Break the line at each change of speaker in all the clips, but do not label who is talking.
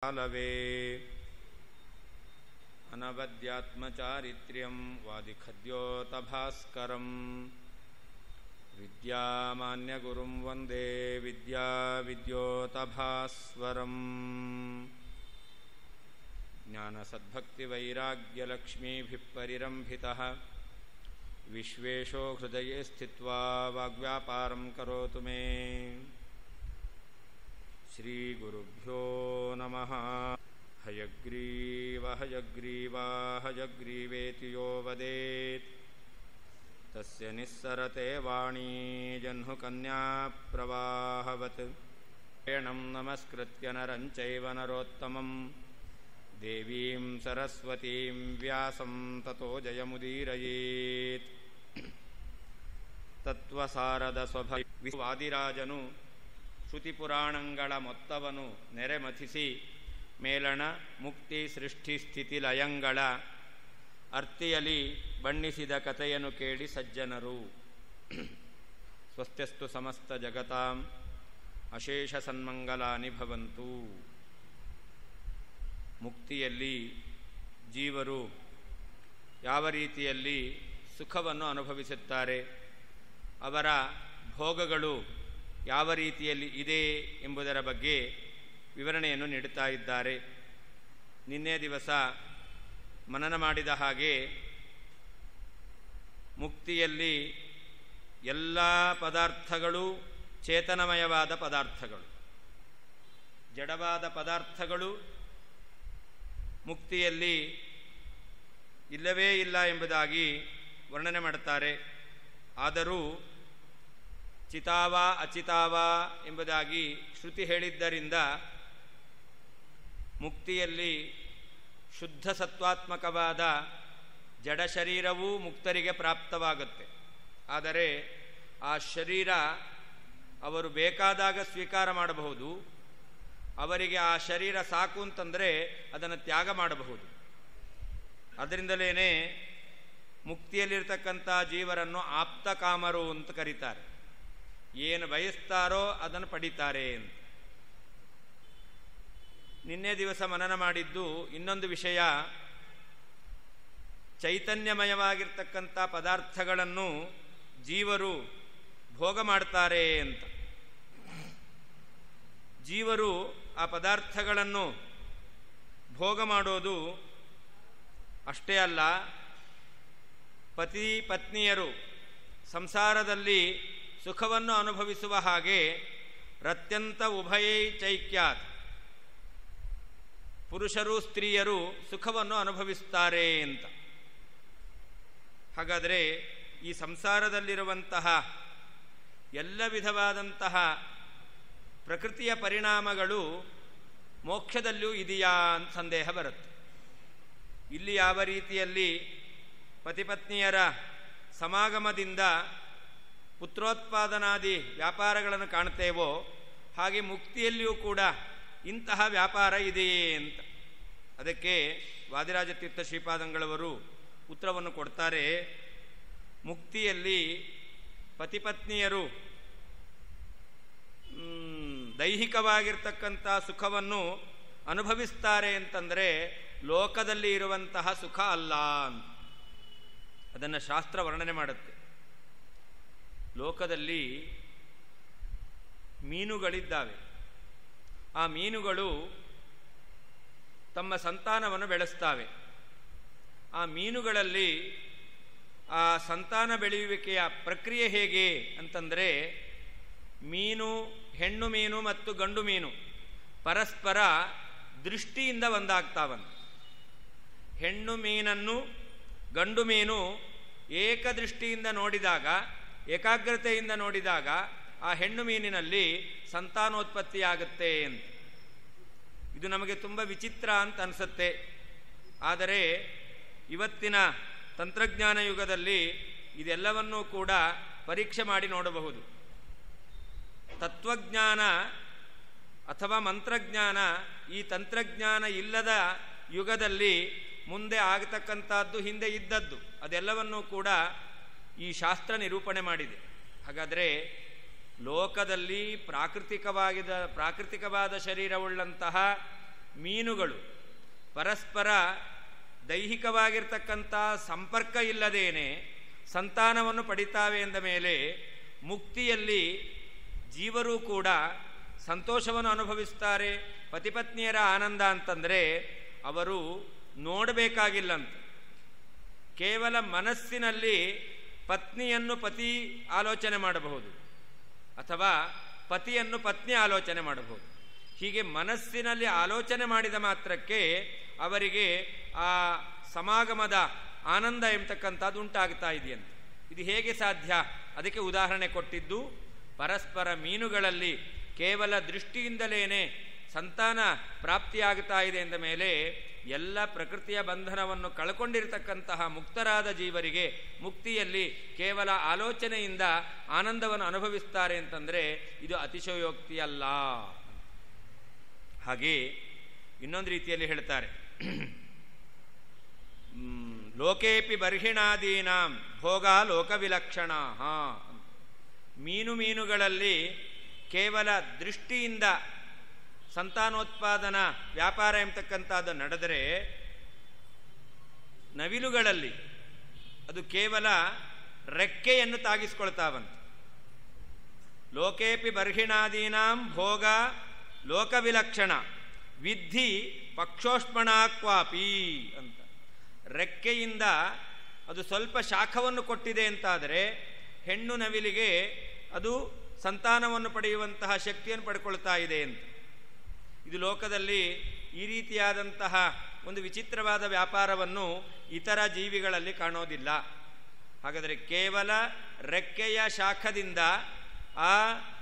कालवे अनवद्यात्मचारित्र्यं वादिखद्योतभास्करम् विद्यामान्यगुरुं वन्दे विद्याविद्योतभास्वरम् ज्ञानसद्भक्तिवैराग्यलक्ष्मीभिः परिरम्भितः विश्वेशो हृदये स्थित्वा वाग्व्यापारं करोतु मे श्रीगुरुभ्यो नमः हयग्रीव हयग्रीवा हयग्रीवेति यो वदेत् तस्य निःसरते वाणी जह्नुकन्याप्रवाहवत् एणं नमस्कृत्य नरं चैव नरोत्तमं देवीं सरस्वतीं व्यासं ततो जयमुदीरयेत् ತತ್ವಸಾರದ ಸ್ವಭಾವಾದಿರಾಜನು ಶ್ರುತಿಪುರಾಣಗಳ ಮೊತ್ತವನು ನೆರೆಮಥಿಸಿ ಮೇಲಣ ಮುಕ್ತಿ ಸೃಷ್ಟಿ ಸ್ಥಿತಿ ಲಯಂಗಳ ಅರ್ತಿಯಲಿ ಬಣ್ಣಿಸಿದ ಕಥೆಯನ್ನು ಕೇಳಿ ಸಜ್ಜನರು ಸ್ವಸ್ಥಸ್ತು ಸಮಸ್ತ ಜಗತಾಂ ಅಶೇಷ ಸನ್ಮಂಗಲಾನಿ ಭವಂತು ಮುಕ್ತಿಯಲ್ಲಿ ಜೀವರು ಯಾವ ರೀತಿಯಲ್ಲಿ ಸುಖವನ್ನು ಅನುಭವಿಸುತ್ತಾರೆ ಅವರ ಭೋಗಗಳು ಯಾವ ರೀತಿಯಲ್ಲಿ ಇದೆ ಎಂಬುದರ ಬಗ್ಗೆ ವಿವರಣೆಯನ್ನು ನೀಡುತ್ತಾ ಇದ್ದಾರೆ ನಿನ್ನೆ ದಿವಸ ಮನನ ಮಾಡಿದ ಹಾಗೆ ಮುಕ್ತಿಯಲ್ಲಿ ಎಲ್ಲ ಪದಾರ್ಥಗಳು ಚೇತನಮಯವಾದ ಪದಾರ್ಥಗಳು ಜಡವಾದ ಪದಾರ್ಥಗಳು ಮುಕ್ತಿಯಲ್ಲಿ ಇಲ್ಲವೇ ಇಲ್ಲ ಎಂಬುದಾಗಿ ವರ್ಣನೆ ಮಾಡುತ್ತಾರೆ ಆದರೂ ಚಿತಾವ ಅಚಿತಾವ ಎಂಬುದಾಗಿ ಶ್ರುತಿ ಹೇಳಿದ್ದರಿಂದ ಮುಕ್ತಿಯಲ್ಲಿ ಶುದ್ಧ ಸತ್ವಾತ್ಮಕವಾದ ಜಡ ಶರೀರವೂ ಮುಕ್ತರಿಗೆ ಪ್ರಾಪ್ತವಾಗುತ್ತೆ ಆದರೆ ಆ ಶರೀರ ಅವರು ಬೇಕಾದಾಗ ಸ್ವೀಕಾರ ಮಾಡಬಹುದು ಅವರಿಗೆ ಆ ಶರೀರ ಸಾಕು ಅಂತಂದರೆ ಅದನ್ನು ತ್ಯಾಗ ಮಾಡಬಹುದು ಅದರಿಂದಲೇ ಮುಕ್ತಿಯಲ್ಲಿರ್ತಕ್ಕಂಥ ಜೀವರನ್ನು ಆಪ್ತಕಾಮರು ಅಂತ ಕರೀತಾರೆ ಏನು ಬಯಸ್ತಾರೋ ಅದನ್ನು ಪಡಿತಾರೆ ಅಂತ ನಿನ್ನೆ ದಿವಸ ಮನನ ಮಾಡಿದ್ದು ಇನ್ನೊಂದು ವಿಷಯ ಚೈತನ್ಯಮಯವಾಗಿರ್ತಕ್ಕಂಥ ಪದಾರ್ಥಗಳನ್ನು ಜೀವರು ಭೋಗ ಮಾಡ್ತಾರೆ ಅಂತ ಜೀವರು ಆ ಪದಾರ್ಥಗಳನ್ನು ಭೋಗ ಮಾಡೋದು ಅಷ್ಟೇ ಅಲ್ಲ ಪತಿ ಪತ್ನಿಯರು ಸಂಸಾರದಲ್ಲಿ ಸುಖವನ್ನು ಅನುಭವಿಸುವ ಹಾಗೆ ರತ್ಯಂತ ಉಭಯೈ ಚೈಕ್ಯಾತ್ ಪುರುಷರು ಸ್ತ್ರೀಯರು ಸುಖವನ್ನು ಅನುಭವಿಸ್ತಾರೆ ಅಂತ ಹಾಗಾದರೆ ಈ ಸಂಸಾರದಲ್ಲಿರುವಂತಹ ಎಲ್ಲ ವಿಧವಾದಂತಹ ಪ್ರಕೃತಿಯ ಪರಿಣಾಮಗಳು ಮೋಕ್ಷದಲ್ಲೂ ಇದೆಯಾ ಅಂತ ಸಂದೇಹ ಬರುತ್ತೆ ಇಲ್ಲಿ ಯಾವ ರೀತಿಯಲ್ಲಿ ಪತಿಪತ್ನಿಯರ ಸಮಾಗಮದಿಂದ ಪುತ್ರೋತ್ಪಾದನಾದಿ ವ್ಯಾಪಾರಗಳನ್ನು ಕಾಣ್ತೇವೋ ಹಾಗೆ ಮುಕ್ತಿಯಲ್ಲಿಯೂ ಕೂಡ ಇಂತಹ ವ್ಯಾಪಾರ ಇದೆಯೇ ಅಂತ ಅದಕ್ಕೆ ವಾದಿರಾಜ ತೀರ್ಥ ಶ್ರೀಪಾದಂಗಳವರು ಉತ್ತರವನ್ನು ಕೊಡ್ತಾರೆ ಮುಕ್ತಿಯಲ್ಲಿ ಪತಿಪತ್ನಿಯರು ದೈಹಿಕವಾಗಿರ್ತಕ್ಕಂಥ ಸುಖವನ್ನು ಅನುಭವಿಸ್ತಾರೆ ಅಂತಂದರೆ ಲೋಕದಲ್ಲಿ ಇರುವಂತಹ ಸುಖ ಅಲ್ಲ ಅಂತ ಅದನ್ನು ಶಾಸ್ತ್ರ ವರ್ಣನೆ ಮಾಡುತ್ತೆ ಲೋಕದಲ್ಲಿ ಮೀನುಗಳಿದ್ದಾವೆ ಆ ಮೀನುಗಳು ತಮ್ಮ ಸಂತಾನವನ್ನು ಬೆಳೆಸ್ತಾವೆ ಆ ಮೀನುಗಳಲ್ಲಿ ಆ ಸಂತಾನ ಬೆಳೆಯುವಿಕೆಯ ಪ್ರಕ್ರಿಯೆ ಹೇಗೆ ಅಂತಂದರೆ ಮೀನು ಹೆಣ್ಣು ಮೀನು ಮತ್ತು ಗಂಡು ಮೀನು ಪರಸ್ಪರ ದೃಷ್ಟಿಯಿಂದ ಒಂದಾಗ್ತಾವಂತೆ ಹೆಣ್ಣು ಮೀನನ್ನು ಗಂಡು ಮೀನು ಏಕದೃಷ್ಟಿಯಿಂದ ನೋಡಿದಾಗ ಏಕಾಗ್ರತೆಯಿಂದ ನೋಡಿದಾಗ ಆ ಹೆಣ್ಣು ಮೀನಿನಲ್ಲಿ ಸಂತಾನೋತ್ಪತ್ತಿಯಾಗುತ್ತೆ ಅಂತ ಇದು ನಮಗೆ ತುಂಬ ವಿಚಿತ್ರ ಅಂತ ಅನಿಸುತ್ತೆ ಆದರೆ ಇವತ್ತಿನ ತಂತ್ರಜ್ಞಾನ ಯುಗದಲ್ಲಿ ಇದೆಲ್ಲವನ್ನೂ ಕೂಡ ಪರೀಕ್ಷೆ ಮಾಡಿ ನೋಡಬಹುದು ತತ್ವಜ್ಞಾನ ಅಥವಾ ಮಂತ್ರಜ್ಞಾನ ಈ ತಂತ್ರಜ್ಞಾನ ಇಲ್ಲದ ಯುಗದಲ್ಲಿ ಮುಂದೆ ಆಗತಕ್ಕಂಥದ್ದು ಹಿಂದೆ ಇದ್ದದ್ದು ಅದೆಲ್ಲವನ್ನೂ ಕೂಡ ಈ ಶಾಸ್ತ್ರ ನಿರೂಪಣೆ ಮಾಡಿದೆ ಹಾಗಾದರೆ ಲೋಕದಲ್ಲಿ ಪ್ರಾಕೃತಿಕವಾಗಿದ ಪ್ರಾಕೃತಿಕವಾದ ಶರೀರವುಳ್ಳಂತಹ ಮೀನುಗಳು ಪರಸ್ಪರ ದೈಹಿಕವಾಗಿರ್ತಕ್ಕಂಥ ಸಂಪರ್ಕ ಇಲ್ಲದೇನೆ ಸಂತಾನವನ್ನು ಪಡಿತಾವೆ ಎಂದ ಮೇಲೆ ಮುಕ್ತಿಯಲ್ಲಿ ಜೀವರೂ ಕೂಡ ಸಂತೋಷವನ್ನು ಅನುಭವಿಸ್ತಾರೆ ಪತಿಪತ್ನಿಯರ ಆನಂದ ಅಂತಂದರೆ ಅವರು ನೋಡಬೇಕಾಗಿಲ್ಲಂತೆ ಕೇವಲ ಮನಸ್ಸಿನಲ್ಲಿ ಪತ್ನಿಯನ್ನು ಪತಿ ಆಲೋಚನೆ ಮಾಡಬಹುದು ಅಥವಾ ಪತಿಯನ್ನು ಪತ್ನಿ ಆಲೋಚನೆ ಮಾಡಬಹುದು ಹೀಗೆ ಮನಸ್ಸಿನಲ್ಲಿ ಆಲೋಚನೆ ಮಾಡಿದ ಮಾತ್ರಕ್ಕೆ ಅವರಿಗೆ ಆ ಸಮಾಗಮದ ಆನಂದ ಎಂಬತಕ್ಕಂಥದ್ದು ಉಂಟಾಗ್ತಾ ಇದೆಯಂತೆ ಇದು ಹೇಗೆ ಸಾಧ್ಯ ಅದಕ್ಕೆ ಉದಾಹರಣೆ ಕೊಟ್ಟಿದ್ದು ಪರಸ್ಪರ ಮೀನುಗಳಲ್ಲಿ ಕೇವಲ ದೃಷ್ಟಿಯಿಂದಲೇನೆ ಸಂತಾನ ಪ್ರಾಪ್ತಿಯಾಗ್ತಾ ಇದೆ ಎಂದ ಮೇಲೆ ಎಲ್ಲ ಪ್ರಕೃತಿಯ ಬಂಧನವನ್ನು ಕಳ್ಕೊಂಡಿರತಕ್ಕಂತಹ ಮುಕ್ತರಾದ ಜೀವರಿಗೆ ಮುಕ್ತಿಯಲ್ಲಿ ಕೇವಲ ಆಲೋಚನೆಯಿಂದ ಆನಂದವನ್ನು ಅನುಭವಿಸ್ತಾರೆ ಅಂತಂದರೆ ಇದು ಅತಿಶಯೋಕ್ತಿಯಲ್ಲ ಹಾಗೆ ಇನ್ನೊಂದು ರೀತಿಯಲ್ಲಿ ಹೇಳ್ತಾರೆ ಲೋಕೇಪಿ ಬರ್ಹಿಣಾದೀನಾಂ ಭೋಗ ಲೋಕವಿಲಕ್ಷಣ ಹಾ ಮೀನು ಮೀನುಗಳಲ್ಲಿ ಕೇವಲ ದೃಷ್ಟಿಯಿಂದ ಸಂತಾನೋತ್ಪಾದನಾ ವ್ಯಾಪಾರ ಎಂಬತಕ್ಕಂಥದ್ದು ನಡೆದರೆ ನವಿಲುಗಳಲ್ಲಿ ಅದು ಕೇವಲ ರೆಕ್ಕೆಯನ್ನು ತಾಗಿಸ್ಕೊಳ್ತಾವಂತ ಲೋಕೇಪಿ ಬರ್ಹಿಣಾದೀನಾಂ ಭೋಗ ಲೋಕವಿಲಕ್ಷಣ ವಿದ್ಧಿ ಪಕ್ಷೋಷ್ಮಣಾಕ್ವಾಪಿ ಅಂತ ರೆಕ್ಕೆಯಿಂದ ಅದು ಸ್ವಲ್ಪ ಶಾಖವನ್ನು ಕೊಟ್ಟಿದೆ ಅಂತಾದರೆ ಹೆಣ್ಣು ನವಿಲಿಗೆ ಅದು ಸಂತಾನವನ್ನು ಪಡೆಯುವಂತಹ ಶಕ್ತಿಯನ್ನು ಪಡ್ಕೊಳ್ತಾ ಇದೆ ಅಂತ ಇದು ಲೋಕದಲ್ಲಿ ಈ ರೀತಿಯಾದಂತಹ ಒಂದು ವಿಚಿತ್ರವಾದ ವ್ಯಾಪಾರವನ್ನು ಇತರ ಜೀವಿಗಳಲ್ಲಿ ಕಾಣೋದಿಲ್ಲ ಹಾಗಾದರೆ ಕೇವಲ ರೆಕ್ಕೆಯ ಶಾಖದಿಂದ ಆ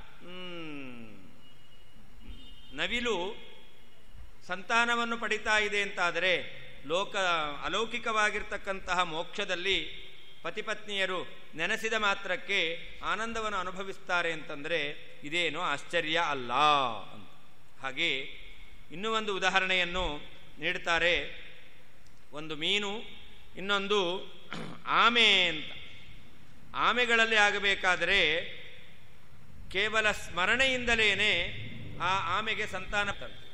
ನವಿಲು ಸಂತಾನವನ್ನು ಪಡಿತಾ ಇದೆ ಅಂತಾದರೆ ಲೋಕ ಅಲೌಕಿಕವಾಗಿರ್ತಕ್ಕಂತಹ ಮೋಕ್ಷದಲ್ಲಿ ಪತಿಪತ್ನಿಯರು ನೆನೆಸಿದ ಮಾತ್ರಕ್ಕೆ ಆನಂದವನ್ನು ಅನುಭವಿಸ್ತಾರೆ ಅಂತಂದರೆ ಇದೇನು ಆಶ್ಚರ್ಯ ಅಲ್ಲ ಅಂತ ಹಾಗೆ ಇನ್ನೂ ಒಂದು ಉದಾಹರಣೆಯನ್ನು ನೀಡ್ತಾರೆ ಒಂದು ಮೀನು ಇನ್ನೊಂದು ಆಮೆ ಅಂತ ಆಮೆಗಳಲ್ಲಿ ಆಗಬೇಕಾದರೆ ಕೇವಲ ಸ್ಮರಣೆಯಿಂದಲೇ ಆ ಆಮೆಗೆ ಸಂತಾನ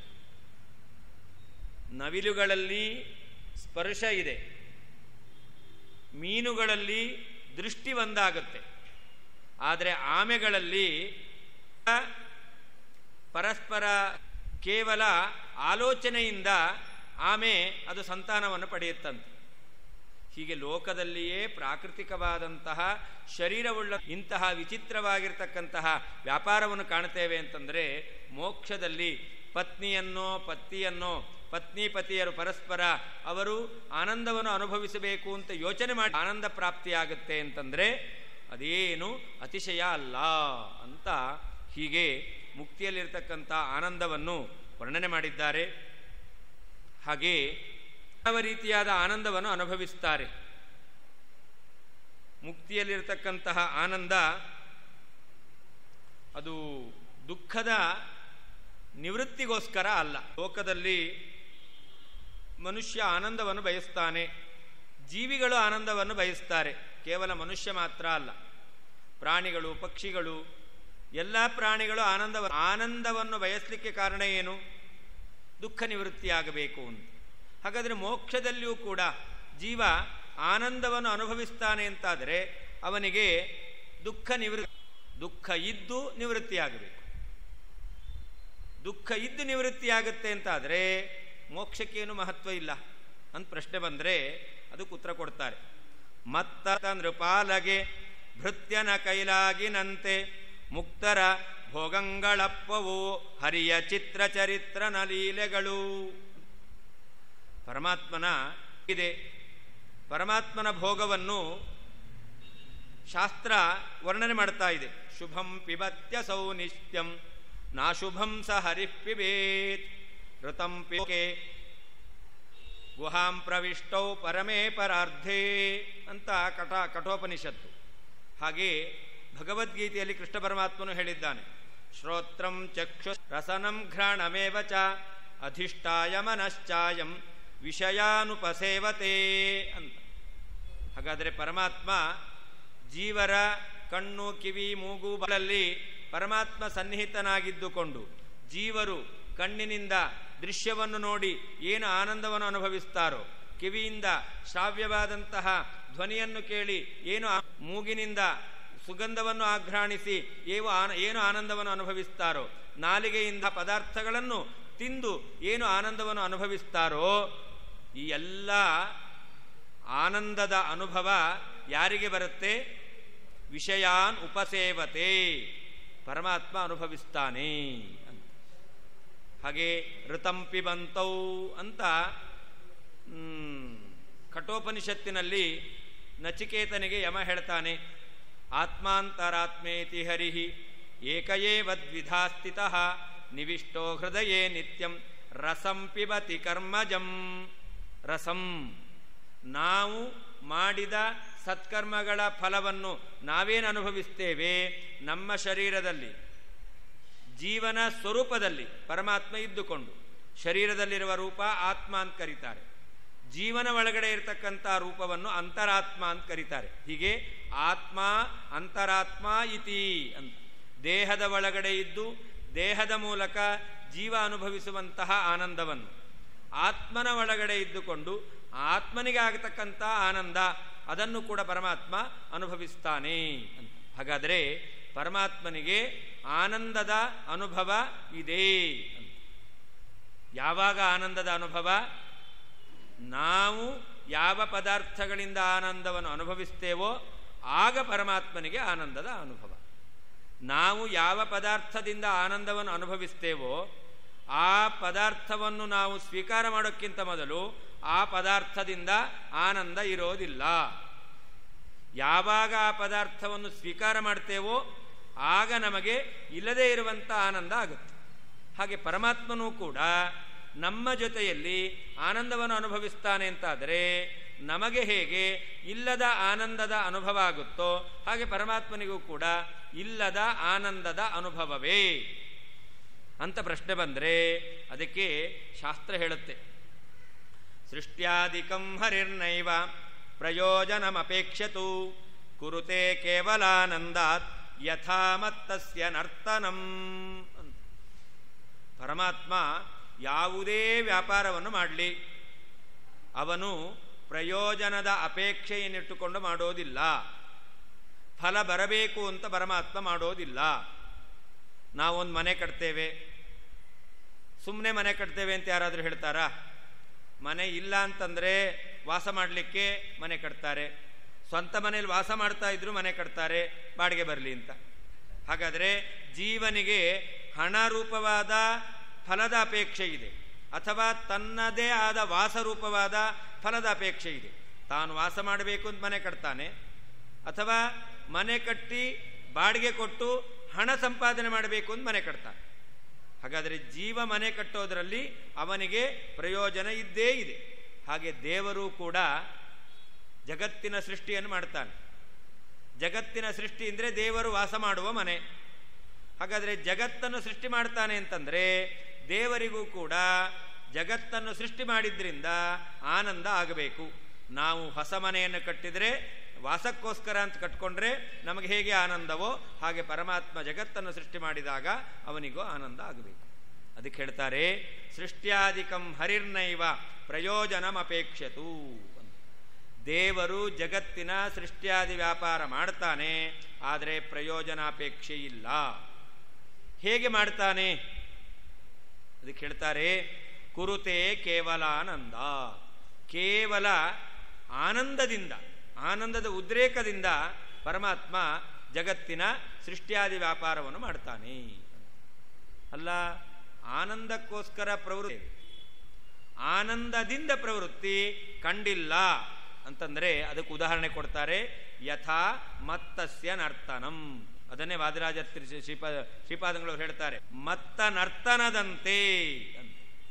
ನವಿಲುಗಳಲ್ಲಿ ಸ್ಪರ್ಶ ಇದೆ ಮೀನುಗಳಲ್ಲಿ ದೃಷ್ಟಿ ಒಂದಾಗುತ್ತೆ ಆದರೆ ಆಮೆಗಳಲ್ಲಿ ಪರಸ್ಪರ ಕೇವಲ ಆಲೋಚನೆಯಿಂದ ಆಮೆ ಅದು ಸಂತಾನವನ್ನು ಪಡೆಯುತ್ತಂತೆ ಹೀಗೆ ಲೋಕದಲ್ಲಿಯೇ ಪ್ರಾಕೃತಿಕವಾದಂತಹ ಶರೀರವುಳ್ಳ ಇಂತಹ ವಿಚಿತ್ರವಾಗಿರ್ತಕ್ಕಂತಹ ವ್ಯಾಪಾರವನ್ನು ಕಾಣ್ತೇವೆ ಅಂತಂದರೆ ಮೋಕ್ಷದಲ್ಲಿ ಪತ್ನಿಯನ್ನೋ ಪತಿಯನ್ನೋ ಪತ್ನಿ ಪತಿಯರು ಪರಸ್ಪರ ಅವರು ಆನಂದವನ್ನು ಅನುಭವಿಸಬೇಕು ಅಂತ ಯೋಚನೆ ಮಾಡಿ ಆನಂದ ಪ್ರಾಪ್ತಿಯಾಗುತ್ತೆ ಅಂತಂದರೆ ಅದೇನು ಅತಿಶಯ ಅಲ್ಲ ಅಂತ ಹೀಗೆ ಮುಕ್ತಿಯಲ್ಲಿರ್ತಕ್ಕಂಥ ಆನಂದವನ್ನು ವರ್ಣನೆ ಮಾಡಿದ್ದಾರೆ ಹಾಗೆ ಯಾವ ರೀತಿಯಾದ ಆನಂದವನ್ನು ಅನುಭವಿಸ್ತಾರೆ ಮುಕ್ತಿಯಲ್ಲಿರ್ತಕ್ಕಂತಹ ಆನಂದ ಅದು ದುಃಖದ ನಿವೃತ್ತಿಗೋಸ್ಕರ ಅಲ್ಲ ಲೋಕದಲ್ಲಿ ಮನುಷ್ಯ ಆನಂದವನ್ನು ಬಯಸ್ತಾನೆ ಜೀವಿಗಳು ಆನಂದವನ್ನು ಬಯಸ್ತಾರೆ ಕೇವಲ ಮನುಷ್ಯ ಮಾತ್ರ ಅಲ್ಲ ಪ್ರಾಣಿಗಳು ಪಕ್ಷಿಗಳು ಎಲ್ಲ ಪ್ರಾಣಿಗಳು ಆನಂದ ಆನಂದವನ್ನು ಬಯಸಲಿಕ್ಕೆ ಕಾರಣ ಏನು ದುಃಖ ನಿವೃತ್ತಿಯಾಗಬೇಕು ಅಂತ ಹಾಗಾದರೆ ಮೋಕ್ಷದಲ್ಲಿಯೂ ಕೂಡ ಜೀವ ಆನಂದವನ್ನು ಅನುಭವಿಸ್ತಾನೆ ಅಂತಾದರೆ ಅವನಿಗೆ ದುಃಖ ನಿವೃತ್ತಿ ದುಃಖ ಇದ್ದು ನಿವೃತ್ತಿಯಾಗಬೇಕು ದುಃಖ ಇದ್ದು ನಿವೃತ್ತಿಯಾಗುತ್ತೆ ಅಂತಾದರೆ ಮೋಕ್ಷಕ್ಕೇನು ಮಹತ್ವ ಇಲ್ಲ ಅಂತ ಪ್ರಶ್ನೆ ಬಂದರೆ ಅದಕ್ಕೆ ಉತ್ತರ ಕೊಡ್ತಾರೆ ಮತ್ತ ನೃಪಾಲಗೆ ಭೃತ್ಯನ ಕೈಲಾಗಿನಂತೆ ಮುಕ್ತರ ಭೋಗಂಗಳಪ್ಪವು ಹರಿಯ ಚಿತ್ರ ಚರಿತ್ರ ನಲೀಲೆಗಳು ಪರಮಾತ್ಮನ ಇದೆ ಪರಮಾತ್ಮನ ಭೋಗವನ್ನು ಶಾಸ್ತ್ರ ವರ್ಣನೆ ಮಾಡ್ತಾ ಇದೆ ಶುಭಂ ಪಿಬತ್ಯ ಸೌ ನಿತ್ಯಂ ನಾಶುಭಂ ಸ ಹರಿಃ ಪಿಬೇತ್ ಋತಂ ಪಿಕೆ ಗುಹಾಂ ಪ್ರವಿಷ್ಟೌ ಪರಮೇ ಪರಾರ್ಧೇ ಅಂತ ಕಟ ಕಠೋಪನಿಷತ್ತು ಹಾಗೆ ಭಗವದ್ಗೀತೆಯಲ್ಲಿ ಕೃಷ್ಣ ಪರಮಾತ್ಮನು ಹೇಳಿದ್ದಾನೆ ಶ್ರೋತ್ರಂ ಚಕ್ಷು ರಸನಂ ಘ್ರಾಣಮೇವ ಚ ಅಧಿಷ್ಠಾಯ ಮನಶ್ಚಾಯಂ ವಿಷಯಾನುಪಸೇವತೆ ಅಂತ ಹಾಗಾದರೆ ಪರಮಾತ್ಮ ಜೀವರ ಕಣ್ಣು ಕಿವಿ ಮೂಗು ಬಲಲ್ಲಿ ಪರಮಾತ್ಮ ಸನ್ನಿಹಿತನಾಗಿದ್ದುಕೊಂಡು ಜೀವರು ಕಣ್ಣಿನಿಂದ ದೃಶ್ಯವನ್ನು ನೋಡಿ ಏನು ಆನಂದವನ್ನು ಅನುಭವಿಸ್ತಾರೋ ಕಿವಿಯಿಂದ ಶ್ರಾವ್ಯವಾದಂತಹ ಧ್ವನಿಯನ್ನು ಕೇಳಿ ಏನು ಆ- ಮೂಗಿನಿಂದ ಸುಗಂಧವನ್ನು ಆಘ್ರಾಣಿಸಿ ಏನು ಆನ ಏನು ಆನಂದವನ್ನು ಅನುಭವಿಸ್ತಾರೋ ನಾಲಿಗೆಯಿಂದ ಪದಾರ್ಥಗಳನ್ನು ತಿಂದು ಏನು ಆನಂದವನ್ನು ಅನುಭವಿಸ್ತಾರೋ ಈ ಎಲ್ಲ ಆನಂದದ ಅನುಭವ ಯಾರಿಗೆ ಬರುತ್ತೆ ವಿಷಯಾನ್ ಉಪಸೇವತೆ ಪರಮಾತ್ಮ ಅನುಭವಿಸ್ತಾನೆ ಅಂತ ಹಾಗೆ ಋತಂಪಿ ಬಂತೌ ಅಂತ ಮ್, ಕಠೋಪನಿಷತ್ತಿನಲ್ಲಿ ನಚಿಕೇತನಿಗೆ ಯಮ ಹೇಳ್ತಾನೆ ಆತ್ಮಾಂತರಾತ್ಮೇತಿ ಹರಿಹಿ ಏಕಯೇವದ್ವಿಧಾ ಸ್ಥಿತಃ ನಿವಿಷ್ಟೋ ಹೃದಯೇ ನಿತ್ಯಂ ರಸಂ ಪಿಬತಿ ಕರ್ಮಜಂ ರಸಂ ನಾವು ಮಾಡಿದ ಸತ್ಕರ್ಮಗಳ ಫಲವನ್ನು ನಾವೇನು ಅನುಭವಿಸ್ತೇವೆ ನಮ್ಮ ಶರೀರದಲ್ಲಿ ಜೀವನ ಸ್ವರೂಪದಲ್ಲಿ ಪರಮಾತ್ಮ ಇದ್ದುಕೊಂಡು ಶರೀರದಲ್ಲಿರುವ ರೂಪ ಆತ್ಮ ಅಂತ ಕರೀತಾರೆ ಜೀವನ ಒಳಗಡೆ ಇರತಕ್ಕಂಥ ರೂಪವನ್ನು ಅಂತರಾತ್ಮ ಅಂತ ಕರೀತಾರೆ ಹೀಗೆ ಆತ್ಮ ಅಂತರಾತ್ಮ ಇತಿ ಅಂತ ದೇಹದ ಒಳಗಡೆ ಇದ್ದು ದೇಹದ ಮೂಲಕ ಜೀವ ಅನುಭವಿಸುವಂತಹ ಆನಂದವನ್ನು ಆತ್ಮನ ಒಳಗಡೆ ಇದ್ದುಕೊಂಡು ಆತ್ಮನಿಗೆ ಆಗತಕ್ಕಂಥ ಆನಂದ ಅದನ್ನು ಕೂಡ ಪರಮಾತ್ಮ ಅನುಭವಿಸ್ತಾನೆ ಅಂತ ಹಾಗಾದರೆ ಪರಮಾತ್ಮನಿಗೆ ಆನಂದದ ಅನುಭವ ಇದೆ ಅಂತ ಯಾವಾಗ ಆನಂದದ ಅನುಭವ ನಾವು ಯಾವ ಪದಾರ್ಥಗಳಿಂದ ಆನಂದವನ್ನು ಅನುಭವಿಸ್ತೇವೋ ಆಗ ಪರಮಾತ್ಮನಿಗೆ ಆನಂದದ ಅನುಭವ ನಾವು ಯಾವ ಪದಾರ್ಥದಿಂದ ಆನಂದವನ್ನು ಅನುಭವಿಸ್ತೇವೋ ಆ ಪದಾರ್ಥವನ್ನು ನಾವು ಸ್ವೀಕಾರ ಮಾಡೋಕ್ಕಿಂತ ಮೊದಲು ಆ ಪದಾರ್ಥದಿಂದ ಆನಂದ ಇರೋದಿಲ್ಲ ಯಾವಾಗ ಆ ಪದಾರ್ಥವನ್ನು ಸ್ವೀಕಾರ ಮಾಡ್ತೇವೋ ಆಗ ನಮಗೆ ಇಲ್ಲದೇ ಇರುವಂಥ ಆನಂದ ಆಗುತ್ತೆ ಹಾಗೆ ಪರಮಾತ್ಮನೂ ಕೂಡ ನಮ್ಮ ಜೊತೆಯಲ್ಲಿ ಆನಂದವನ್ನು ಅನುಭವಿಸ್ತಾನೆ ಅಂತಾದರೆ ನಮಗೆ ಹೇಗೆ ಇಲ್ಲದ ಆನಂದದ ಅನುಭವ ಆಗುತ್ತೋ ಹಾಗೆ ಪರಮಾತ್ಮನಿಗೂ ಕೂಡ ಇಲ್ಲದ ಆನಂದದ ಅನುಭವವೇ ಅಂತ ಪ್ರಶ್ನೆ ಬಂದರೆ ಅದಕ್ಕೆ ಶಾಸ್ತ್ರ ಹೇಳುತ್ತೆ ಸೃಷ್ಟ್ಯಾದಿಕಂ ಹರಿರ್ನೈವ ಪ್ರಯೋಜನಮಪೇಕ್ಷತು ಕುರುತೆ ಕೇವಲಾನಂದಾತ್ ಯಥಾ ಮತ್ತಸ್ಯ ನರ್ತನಂ ಅಂತ ಪರಮಾತ್ಮ ಯಾವುದೇ ವ್ಯಾಪಾರವನ್ನು ಮಾಡಲಿ ಅವನು ಪ್ರಯೋಜನದ ಅಪೇಕ್ಷೆಯನ್ನಿಟ್ಟುಕೊಂಡು ಮಾಡೋದಿಲ್ಲ ಫಲ ಬರಬೇಕು ಅಂತ ಪರಮಾತ್ಮ ಮಾಡೋದಿಲ್ಲ ನಾವೊಂದು ಮನೆ ಕಟ್ತೇವೆ ಸುಮ್ಮನೆ ಮನೆ ಕಟ್ತೇವೆ ಅಂತ ಯಾರಾದರೂ ಹೇಳ್ತಾರಾ ಮನೆ ಇಲ್ಲ ಅಂತಂದರೆ ವಾಸ ಮಾಡಲಿಕ್ಕೆ ಮನೆ ಕಟ್ತಾರೆ ಸ್ವಂತ ಮನೇಲಿ ವಾಸ ಮಾಡ್ತಾ ಇದ್ರು ಮನೆ ಕಟ್ತಾರೆ ಬಾಡಿಗೆ ಬರಲಿ ಅಂತ ಹಾಗಾದರೆ ಜೀವನಿಗೆ ಹಣ ರೂಪವಾದ ಫಲದ ಅಪೇಕ್ಷೆ ಇದೆ ಅಥವಾ ತನ್ನದೇ ಆದ ವಾಸರೂಪವಾದ ಫಲದ ಅಪೇಕ್ಷೆ ಇದೆ ತಾನು ವಾಸ ಮಾಡಬೇಕು ಅಂತ ಮನೆ ಕಟ್ತಾನೆ ಅಥವಾ ಮನೆ ಕಟ್ಟಿ ಬಾಡಿಗೆ ಕೊಟ್ಟು ಹಣ ಸಂಪಾದನೆ ಮಾಡಬೇಕು ಅಂತ ಮನೆ ಕಟ್ತಾನೆ ಹಾಗಾದರೆ ಜೀವ ಮನೆ ಕಟ್ಟೋದರಲ್ಲಿ ಅವನಿಗೆ ಪ್ರಯೋಜನ ಇದ್ದೇ ಇದೆ ಹಾಗೆ ದೇವರು ಕೂಡ ಜಗತ್ತಿನ ಸೃಷ್ಟಿಯನ್ನು ಮಾಡ್ತಾನೆ ಜಗತ್ತಿನ ಸೃಷ್ಟಿ ಅಂದರೆ ದೇವರು ವಾಸ ಮಾಡುವ ಮನೆ ಹಾಗಾದರೆ ಜಗತ್ತನ್ನು ಸೃಷ್ಟಿ ಮಾಡ್ತಾನೆ ಅಂತಂದರೆ ದೇವರಿಗೂ ಕೂಡ ಜಗತ್ತನ್ನು ಸೃಷ್ಟಿ ಮಾಡಿದ್ರಿಂದ ಆನಂದ ಆಗಬೇಕು ನಾವು ಹೊಸ ಮನೆಯನ್ನು ಕಟ್ಟಿದರೆ ವಾಸಕ್ಕೋಸ್ಕರ ಅಂತ ಕಟ್ಕೊಂಡ್ರೆ ನಮಗೆ ಹೇಗೆ ಆನಂದವೋ ಹಾಗೆ ಪರಮಾತ್ಮ ಜಗತ್ತನ್ನು ಸೃಷ್ಟಿ ಮಾಡಿದಾಗ ಅವನಿಗೂ ಆನಂದ ಆಗಬೇಕು ಅದಕ್ಕೆ ಹೇಳ್ತಾರೆ ಸೃಷ್ಟ್ಯಾದಿಕಂ ಹರಿರ್ನೈವ ಪ್ರಯೋಜನಮಪೇಕ್ಷತು ದೇವರು ಜಗತ್ತಿನ ಸೃಷ್ಟ್ಯಾದಿ ವ್ಯಾಪಾರ ಮಾಡ್ತಾನೆ ಆದರೆ ಪ್ರಯೋಜನಾಪೇಕ್ಷೆ ಇಲ್ಲ ಹೇಗೆ ಮಾಡ್ತಾನೆ ಅದಕ್ಕೆ ಹೇಳ್ತಾರೆ ಕುರುತೆ ಕೇವಲಾನಂದ ಕೇವಲ ಆನಂದದಿಂದ ಆನಂದದ ಉದ್ರೇಕದಿಂದ ಪರಮಾತ್ಮ ಜಗತ್ತಿನ ಸೃಷ್ಟ್ಯಾದಿ ವ್ಯಾಪಾರವನ್ನು ಮಾಡ್ತಾನೆ ಅಲ್ಲ ಆನಂದಕ್ಕೋಸ್ಕರ ಪ್ರವೃತ್ತಿ ಆನಂದದಿಂದ ಪ್ರವೃತ್ತಿ ಕಂಡಿಲ್ಲ ಅಂತಂದರೆ ಅದಕ್ಕೆ ಉದಾಹರಣೆ ಕೊಡ್ತಾರೆ ಯಥಾ ಮತ್ತಸ್ಯ ನರ್ತನಂ ಅದನ್ನೇ ವಾದಿರಾಜ ತ್ರಿ- ಶ್ರೀಪಾದ ಶ್ರೀಪಾದಂಗಳವರು ಹೇಳ್ತಾರೆ ಮತ್ತ ನರ್ತನದಂತೆ ಅಂತ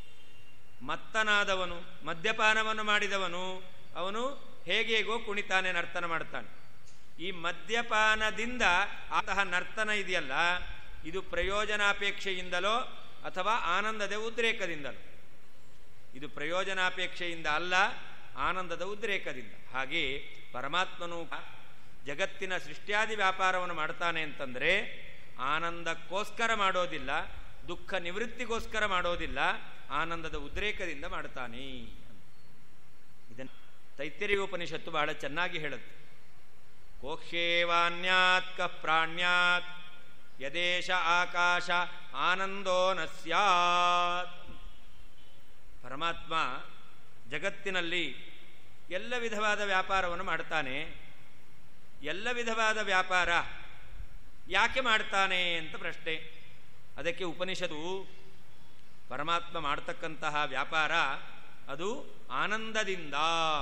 ಮತ್ತನಾದವನು ಮದ್ಯಪಾನವನ್ನು ಮಾಡಿದವನು ಅವನು ಹೇಗೇಗೋ ಕುಣಿತಾನೆ ನರ್ತನ ಮಾಡ್ತಾನೆ ಈ ಮದ್ಯಪಾನದಿಂದ ಆತಹ ನರ್ತನ ಇದೆಯಲ್ಲ ಇದು ಪ್ರಯೋಜನಾಪೇಕ್ಷೆಯಿಂದಲೋ ಅಥವಾ ಆನಂದದ ಉದ್ರೇಕದಿಂದಲೋ ಇದು ಪ್ರಯೋಜನಾಪೇಕ್ಷೆಯಿಂದ ಅಲ್ಲ ಆನಂದದ ಉದ್ರೇಕದಿಂದ ಹಾಗೆ ಪರಮಾತ್ಮನು ಜಗತ್ತಿನ ಸೃಷ್ಟ್ಯಾದಿ ವ್ಯಾಪಾರವನ್ನು ಮಾಡ್ತಾನೆ ಅಂತಂದರೆ ಆನಂದಕ್ಕೋಸ್ಕರ ಮಾಡೋದಿಲ್ಲ ದುಃಖ ನಿವೃತ್ತಿಗೋಸ್ಕರ ಮಾಡೋದಿಲ್ಲ ಆನಂದದ ಉದ್ರೇಕದಿಂದ ಮಾಡ್ತಾನೆ ಇದನ್ನು ತೈತ್ತೆರಿಯ ಉಪನಿಷತ್ತು ಬಹಳ ಚೆನ್ನಾಗಿ ಹೇಳುತ್ತೆ ಕೋಕ್ಷೇವಾನ್ಯಾತ್ ಕ ಪ್ರಾಣ್ಯಾತ್ ಯದೇಶ ಆಕಾಶ ಆನಂದೋ ನ ಸ್ಯಾತ್ ಪರಮಾತ್ಮ ಜಗತ್ತಿನಲ್ಲಿ ಎಲ್ಲ ವಿಧವಾದ ವ್ಯಾಪಾರವನ್ನು ಮಾಡ್ತಾನೆ ಎಲ್ಲ ವಿಧವಾದ ವ್ಯಾಪಾರ ಯಾಕೆ ಮಾಡ್ತಾನೆ ಅಂತ ಪ್ರಶ್ನೆ ಅದಕ್ಕೆ ಉಪನಿಷತ್ತು ಪರಮಾತ್ಮ ಮಾಡ್ತಕ್ಕಂತಹ ವ್ಯಾಪಾರ ಅದು ಆನಂದದಿಂದ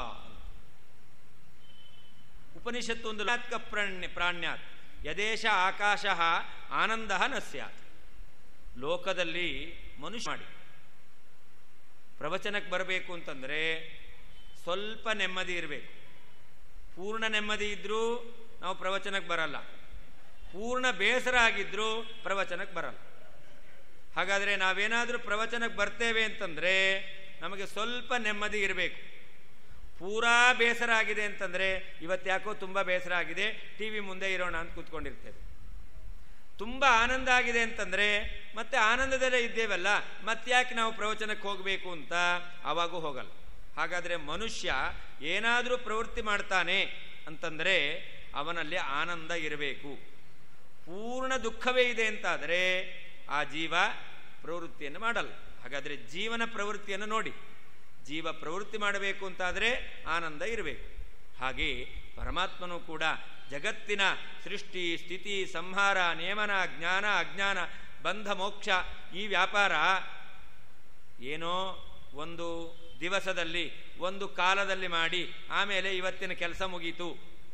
ಉಪನಿಷತ್ತು ಒಂದು ಲಾತ್ಕ ಪ್ರಾಣ್ಯ ಪ್ರಾಣ್ಯಾತ್ ಯದೇಶ ಆಕಾಶ ಆನಂದ ನ ಸ್ಯಾತ್ ಲೋಕದಲ್ಲಿ ಮನುಷ್ಯ ಮಾಡಿ ಪ್ರವಚನಕ್ಕೆ ಬರಬೇಕು ಅಂತಂದರೆ ಸ್ವಲ್ಪ ನೆಮ್ಮದಿ ಇರಬೇಕು ಪೂರ್ಣ ನೆಮ್ಮದಿ ಇದ್ದರೂ ನಾವು ಪ್ರವಚನಕ್ಕೆ ಬರಲ್ಲ ಪೂರ್ಣ ಬೇಸರ ಆಗಿದ್ದರೂ ಪ್ರವಚನಕ್ಕೆ ಬರಲ್ಲ ಹಾಗಾದರೆ ನಾವೇನಾದರೂ ಪ್ರವಚನಕ್ಕೆ ಬರ್ತೇವೆ ಅಂತಂದರೆ ನಮಗೆ ಸ್ವಲ್ಪ ನೆಮ್ಮದಿ ಇರಬೇಕು ಪೂರಾ ಬೇಸರ ಆಗಿದೆ ಅಂತಂದರೆ ಇವತ್ತು ಯಾಕೋ ತುಂಬ ಬೇಸರ ಆಗಿದೆ ಟಿ ವಿ ಮುಂದೆ ಇರೋಣ ಅಂತ ಕೂತ್ಕೊಂಡಿರ್ತೇವೆ ತುಂಬ ಆನಂದ ಆಗಿದೆ ಅಂತಂದರೆ ಮತ್ತೆ ಆನಂದದಲ್ಲೇ ಇದ್ದೇವಲ್ಲ ಮತ್ತ್ಯಾಕೆ ನಾವು ಪ್ರವಚನಕ್ಕೆ ಹೋಗಬೇಕು ಅಂತ ಆವಾಗೂ ಹೋಗಲ್ಲ ಹಾಗಾದರೆ ಮನುಷ್ಯ ಏನಾದರೂ ಪ್ರವೃತ್ತಿ ಮಾಡ್ತಾನೆ ಅಂತಂದರೆ ಅವನಲ್ಲಿ ಆನಂದ ಇರಬೇಕು ಪೂರ್ಣ ದುಃಖವೇ ಇದೆ ಅಂತಾದರೆ ಆ ಜೀವ ಪ್ರವೃತ್ತಿಯನ್ನು ಮಾಡಲ್ಲ ಹಾಗಾದರೆ ಜೀವನ ಪ್ರವೃತ್ತಿಯನ್ನು ನೋಡಿ ಜೀವ ಪ್ರವೃತ್ತಿ ಮಾಡಬೇಕು ಅಂತಾದರೆ ಆನಂದ ಇರಬೇಕು ಹಾಗೆ ಪರಮಾತ್ಮನೂ ಕೂಡ ಜಗತ್ತಿನ ಸೃಷ್ಟಿ ಸ್ಥಿತಿ ಸಂಹಾರ ನೇಮನ ಜ್ಞಾನ ಅಜ್ಞಾನ ಬಂಧ ಮೋಕ್ಷ ಈ ವ್ಯಾಪಾರ ಏನೋ ಒಂದು ದಿವಸದಲ್ಲಿ ಒಂದು ಕಾಲದಲ್ಲಿ ಮಾಡಿ ಆಮೇಲೆ ಇವತ್ತಿನ ಕೆಲಸ ಮುಗೀತು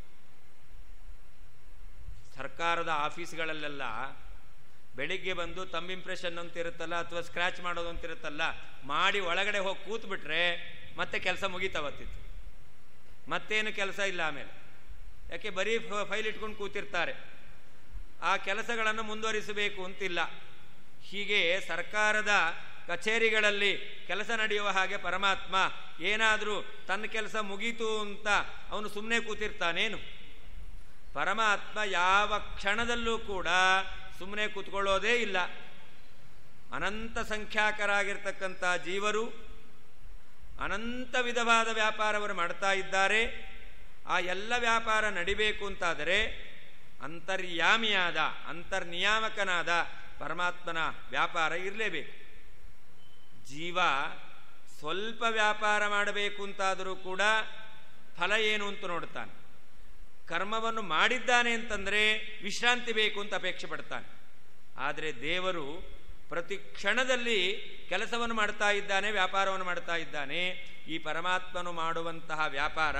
ಸರ್ಕಾರದ ಆಫೀಸ್ಗಳಲ್ಲೆಲ್ಲ ಬೆಳಿಗ್ಗೆ ಬಂದು ತಮ್ಮ ಇಂಪ್ರೆಷನ್ ಅಂತ ಇರುತ್ತಲ್ಲ ಅಥವಾ ಸ್ಕ್ರ್ಯಾಚ್ ಮಾಡೋದು ಅಂತ ಇರುತ್ತಲ್ಲ ಮಾಡಿ ಒಳಗಡೆ ಹೋಗಿ ಕೂತ್ಬಿಟ್ರೆ ಮತ್ತೆ ಕೆಲಸ ಮುಗೀತವತ್ತಿತ್ತು ಮತ್ತೇನು ಕೆಲಸ ಇಲ್ಲ ಆಮೇಲೆ ಯಾಕೆ ಬರೀ ಫೈಲ್ ಇಟ್ಕೊಂಡು ಕೂತಿರ್ತಾರೆ ಆ ಕೆಲಸಗಳನ್ನು ಮುಂದುವರಿಸಬೇಕು ಅಂತಿಲ್ಲ ಹೀಗೆ ಸರ್ಕಾರದ ಕಚೇರಿಗಳಲ್ಲಿ ಕೆಲಸ ನಡೆಯುವ ಹಾಗೆ ಪರಮಾತ್ಮ ಏನಾದರೂ ತನ್ನ ಕೆಲಸ ಮುಗೀತು ಅಂತ ಅವನು ಸುಮ್ಮನೆ ಕೂತಿರ್ತಾನೇನು ಪರಮಾತ್ಮ ಯಾವ ಕ್ಷಣದಲ್ಲೂ ಕೂಡ ಸುಮ್ಮನೆ ಕೂತ್ಕೊಳ್ಳೋದೇ ಇಲ್ಲ ಅನಂತ ಸಂಖ್ಯಾಕರಾಗಿರ್ತಕ್ಕಂಥ ಜೀವರು ಅನಂತ ವಿಧವಾದ ವ್ಯಾಪಾರವನ್ನು ಮಾಡ್ತಾ ಇದ್ದಾರೆ ಆ ಎಲ್ಲ ವ್ಯಾಪಾರ ನಡಿಬೇಕು ಅಂತಾದರೆ ಅಂತರ್ಯಾಮಿಯಾದ ಅಂತರ್ನಿಯಾಮಕನಾದ ಪರಮಾತ್ಮನ ವ್ಯಾಪಾರ ಇರಲೇಬೇಕು ಜೀವ ಸ್ವಲ್ಪ ವ್ಯಾಪಾರ ಮಾಡಬೇಕು ಅಂತಾದರೂ ಕೂಡ ಫಲ ಏನು ಅಂತ ನೋಡ್ತಾನೆ ಕರ್ಮವನ್ನು ಮಾಡಿದ್ದಾನೆ ಅಂತಂದರೆ ವಿಶ್ರಾಂತಿ ಬೇಕು ಅಂತ ಅಪೇಕ್ಷೆ ಪಡ್ತಾನೆ ಆದರೆ ದೇವರು ಪ್ರತಿ ಕ್ಷಣದಲ್ಲಿ ಕೆಲಸವನ್ನು ಮಾಡ್ತಾ ಇದ್ದಾನೆ ವ್ಯಾಪಾರವನ್ನು ಮಾಡ್ತಾ ಇದ್ದಾನೆ ಈ ಪರಮಾತ್ಮನು ಮಾಡುವಂತಹ ವ್ಯಾಪಾರ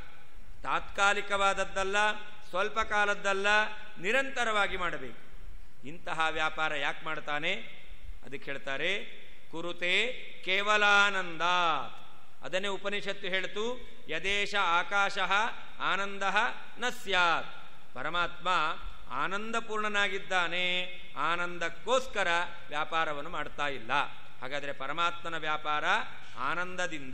ತಾತ್ಕಾಲಿಕವಾದದ್ದಲ್ಲ ಸ್ವಲ್ಪ ಕಾಲದ್ದಲ್ಲ ನಿರಂತರವಾಗಿ ಮಾಡಬೇಕು ಇಂತಹ ವ್ಯಾಪಾರ ಯಾಕೆ ಮಾಡ್ತಾನೆ ಅದಕ್ಕೆ ಹೇಳ್ತಾರೆ ಕುರುತೆ ಕೇವಲಾನಂದ ಅದನ್ನೇ ಉಪನಿಷತ್ತು ಹೇಳ್ತು ಯದೇಶ ಆಕಾಶ ಆನಂದ ನ ಸ್ಯಾತ್ ಪರಮಾತ್ಮ ಆನಂದಪೂರ್ಣನಾಗಿದ್ದಾನೆ ಆನಂದಕ್ಕೋಸ್ಕರ ವ್ಯಾಪಾರವನ್ನು ಮಾಡ್ತಾ ಇಲ್ಲ ಹಾಗಾದರೆ ಪರಮಾತ್ಮನ ವ್ಯಾಪಾರ ಆನಂದದಿಂದ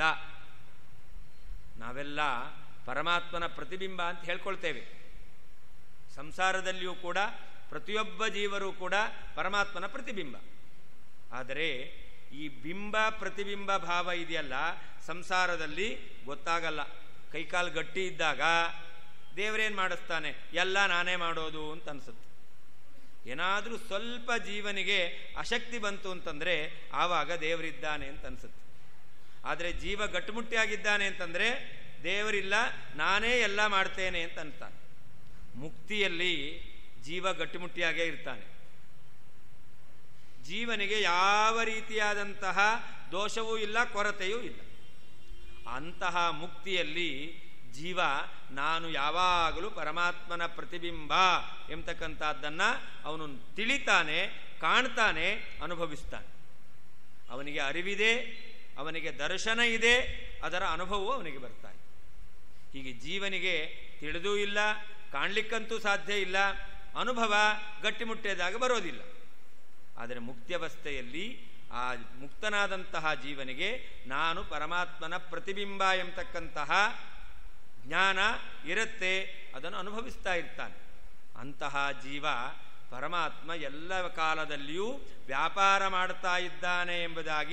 ನಾವೆಲ್ಲ ಪರಮಾತ್ಮನ ಪ್ರತಿಬಿಂಬ ಅಂತ ಹೇಳ್ಕೊಳ್ತೇವೆ ಸಂಸಾರದಲ್ಲಿಯೂ ಕೂಡ ಪ್ರತಿಯೊಬ್ಬ ಜೀವರು ಕೂಡ ಪರಮಾತ್ಮನ ಪ್ರತಿಬಿಂಬ ಆದರೆ ಈ ಬಿಂಬ ಪ್ರತಿಬಿಂಬ ಭಾವ ಇದೆಯಲ್ಲ ಸಂಸಾರದಲ್ಲಿ ಗೊತ್ತಾಗಲ್ಲ ಕೈಕಾಲು ಗಟ್ಟಿ ಇದ್ದಾಗ ದೇವರೇನು ಮಾಡಿಸ್ತಾನೆ ಎಲ್ಲ ನಾನೇ ಮಾಡೋದು ಅಂತ ಅನಿಸುತ್ತೆ ಏನಾದರೂ ಸ್ವಲ್ಪ ಜೀವನಿಗೆ ಅಶಕ್ತಿ ಬಂತು ಅಂತಂದರೆ ಆವಾಗ ದೇವರಿದ್ದಾನೆ ಅಂತ ಅನಿಸುತ್ತೆ ಆದರೆ ಜೀವ ಗಟ್ಟುಮುಟ್ಟಿಯಾಗಿದ್ದಾನೆ ಅಂತಂದರೆ ದೇವರಿಲ್ಲ ನಾನೇ ಎಲ್ಲ ಮಾಡ್ತೇನೆ ಅಂತ ಅಂತಾನೆ ಮುಕ್ತಿಯಲ್ಲಿ ಜೀವ ಗಟ್ಟಿಮುಟ್ಟಿಯಾಗೇ ಇರ್ತಾನೆ ಜೀವನಿಗೆ ಯಾವ ರೀತಿಯಾದಂತಹ ದೋಷವೂ ಇಲ್ಲ ಕೊರತೆಯೂ ಇಲ್ಲ ಅಂತಹ ಮುಕ್ತಿಯಲ್ಲಿ ಜೀವ ನಾನು ಯಾವಾಗಲೂ ಪರಮಾತ್ಮನ ಪ್ರತಿಬಿಂಬ ಎಂಬತಕ್ಕಂಥದ್ದನ್ನು ಅವನು ತಿಳಿತಾನೆ ಕಾಣ್ತಾನೆ ಅನುಭವಿಸ್ತಾನೆ ಅವನಿಗೆ ಅರಿವಿದೆ ಅವನಿಗೆ ದರ್ಶನ ಇದೆ ಅದರ ಅನುಭವವು ಅವನಿಗೆ ಬರ್ತಾ ಇದೆ ಹೀಗೆ ಜೀವನಿಗೆ ತಿಳಿದೂ ಇಲ್ಲ ಕಾಣಲಿಕ್ಕಂತೂ ಸಾಧ್ಯ ಇಲ್ಲ ಅನುಭವ ಗಟ್ಟಿಮುಟ್ಟಿದಾಗ ಬರೋದಿಲ್ಲ ಆದರೆ ಮುಕ್ತ್ಯವಸ್ಥೆಯಲ್ಲಿ ಆ ಮುಕ್ತನಾದಂತಹ ಜೀವನಿಗೆ ನಾನು ಪರಮಾತ್ಮನ ಪ್ರತಿಬಿಂಬ ಎಂಬತಕ್ಕಂತಹ ಜ್ಞಾನ ಇರುತ್ತೆ ಅದನ್ನು ಅನುಭವಿಸ್ತಾ ಇರ್ತಾನೆ ಅಂತಹ ಜೀವ ಪರಮಾತ್ಮ ಎಲ್ಲ ಕಾಲದಲ್ಲಿಯೂ ವ್ಯಾಪಾರ ಮಾಡ್ತಾ ಇದ್ದಾನೆ ಎಂಬುದಾಗಿ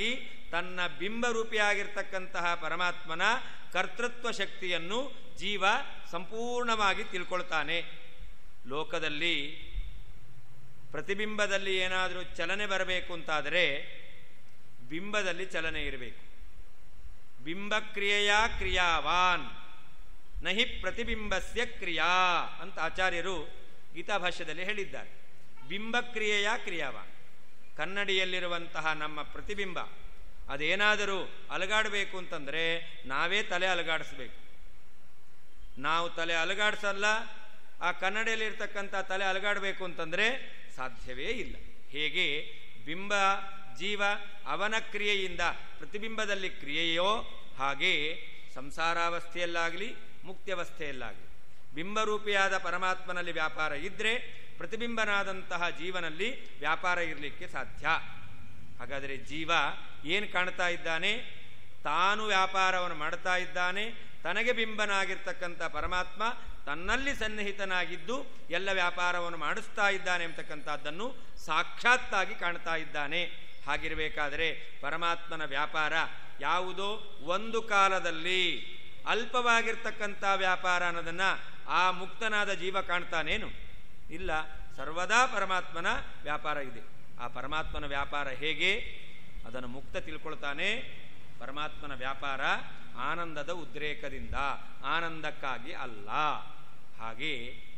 ತನ್ನ ಬಿಂಬರೂಪಿಯಾಗಿರ್ತಕ್ಕಂತಹ ಪರಮಾತ್ಮನ ಕರ್ತೃತ್ವ ಶಕ್ತಿಯನ್ನು ಜೀವ ಸಂಪೂರ್ಣವಾಗಿ ತಿಳ್ಕೊಳ್ತಾನೆ ಲೋಕದಲ್ಲಿ ಪ್ರತಿಬಿಂಬದಲ್ಲಿ ಏನಾದರೂ ಚಲನೆ ಬರಬೇಕು ಅಂತಾದರೆ ಬಿಂಬದಲ್ಲಿ ಚಲನೆ ಇರಬೇಕು ಬಿಂಬಕ್ರಿಯೆಯ ಕ್ರಿಯಾವಾನ್ ನಹಿ ಪ್ರತಿಬಿಂಬಸ್ಯ ಕ್ರಿಯಾ ಅಂತ ಆಚಾರ್ಯರು ಗೀತಾಭಾಷ್ಯದಲ್ಲಿ ಹೇಳಿದ್ದಾರೆ ಬಿಂಬಕ್ರಿಯೆಯ ಕ್ರಿಯಾವಾನ್ ಕನ್ನಡಿಯಲ್ಲಿರುವಂತಹ ನಮ್ಮ ಪ್ರತಿಬಿಂಬ ಅದೇನಾದರೂ ಅಲಗಾಡಬೇಕು ಅಂತಂದರೆ ನಾವೇ ತಲೆ ಅಲಗಾಡಿಸ್ಬೇಕು ನಾವು ತಲೆ ಅಲಗಾಡಿಸಲ್ಲ ಆ ಕನ್ನಡಿಯಲ್ಲಿರ್ತಕ್ಕಂಥ ತಲೆ ಅಲಗಾಡಬೇಕು ಅಂತಂದರೆ ಸಾಧ್ಯವೇ ಇಲ್ಲ ಹೇಗೆ ಬಿಂಬ ಜೀವ ಅವನ ಕ್ರಿಯೆಯಿಂದ ಪ್ರತಿಬಿಂಬದಲ್ಲಿ ಕ್ರಿಯೆಯೋ ಹಾಗೆ ಸಂಸಾರಾವಸ್ಥೆಯಲ್ಲಾಗಲಿ ಮುಕ್ತ್ಯವಸ್ಥೆಯಲ್ಲಾಗಲಿ ಬಿಂಬರೂಪಿಯಾದ ಪರಮಾತ್ಮನಲ್ಲಿ ವ್ಯಾಪಾರ ಇದ್ದರೆ ಪ್ರತಿಬಿಂಬನಾದಂತಹ ಜೀವನಲ್ಲಿ ವ್ಯಾಪಾರ ಇರಲಿಕ್ಕೆ ಸಾಧ್ಯ ಹಾಗಾದರೆ ಜೀವ ಏನು ಕಾಣ್ತಾ ಇದ್ದಾನೆ ತಾನು ವ್ಯಾಪಾರವನ್ನು ಮಾಡ್ತಾ ಇದ್ದಾನೆ ತನಗೆ ಬಿಂಬನಾಗಿರ್ತಕ್ಕಂಥ ಪರಮಾತ್ಮ ತನ್ನಲ್ಲಿ ಸನ್ನಿಹಿತನಾಗಿದ್ದು ಎಲ್ಲ ವ್ಯಾಪಾರವನ್ನು ಮಾಡಿಸ್ತಾ ಇದ್ದಾನೆ ಎಂಬತಕ್ಕಂಥದ್ದನ್ನು ಸಾಕ್ಷಾತ್ತಾಗಿ ಕಾಣ್ತಾ ಇದ್ದಾನೆ ಹಾಗಿರಬೇಕಾದರೆ ಪರಮಾತ್ಮನ ವ್ಯಾಪಾರ ಯಾವುದೋ ಒಂದು ಕಾಲದಲ್ಲಿ ಅಲ್ಪವಾಗಿರ್ತಕ್ಕಂಥ ವ್ಯಾಪಾರ ಅನ್ನೋದನ್ನು ಆ ಮುಕ್ತನಾದ ಜೀವ ಕಾಣ್ತಾನೇನು ಇಲ್ಲ ಸರ್ವದಾ ಪರಮಾತ್ಮನ ವ್ಯಾಪಾರ ಇದೆ ಆ ಪರಮಾತ್ಮನ ವ್ಯಾಪಾರ ಹೇಗೆ ಅದನ್ನು ಮುಕ್ತ ತಿಳ್ಕೊಳ್ತಾನೆ ಪರಮಾತ್ಮನ ವ್ಯಾಪಾರ ಆನಂದದ ಉದ್ರೇಕದಿಂದ ಆನಂದಕ್ಕಾಗಿ ಅಲ್ಲ ಹಾಗೆ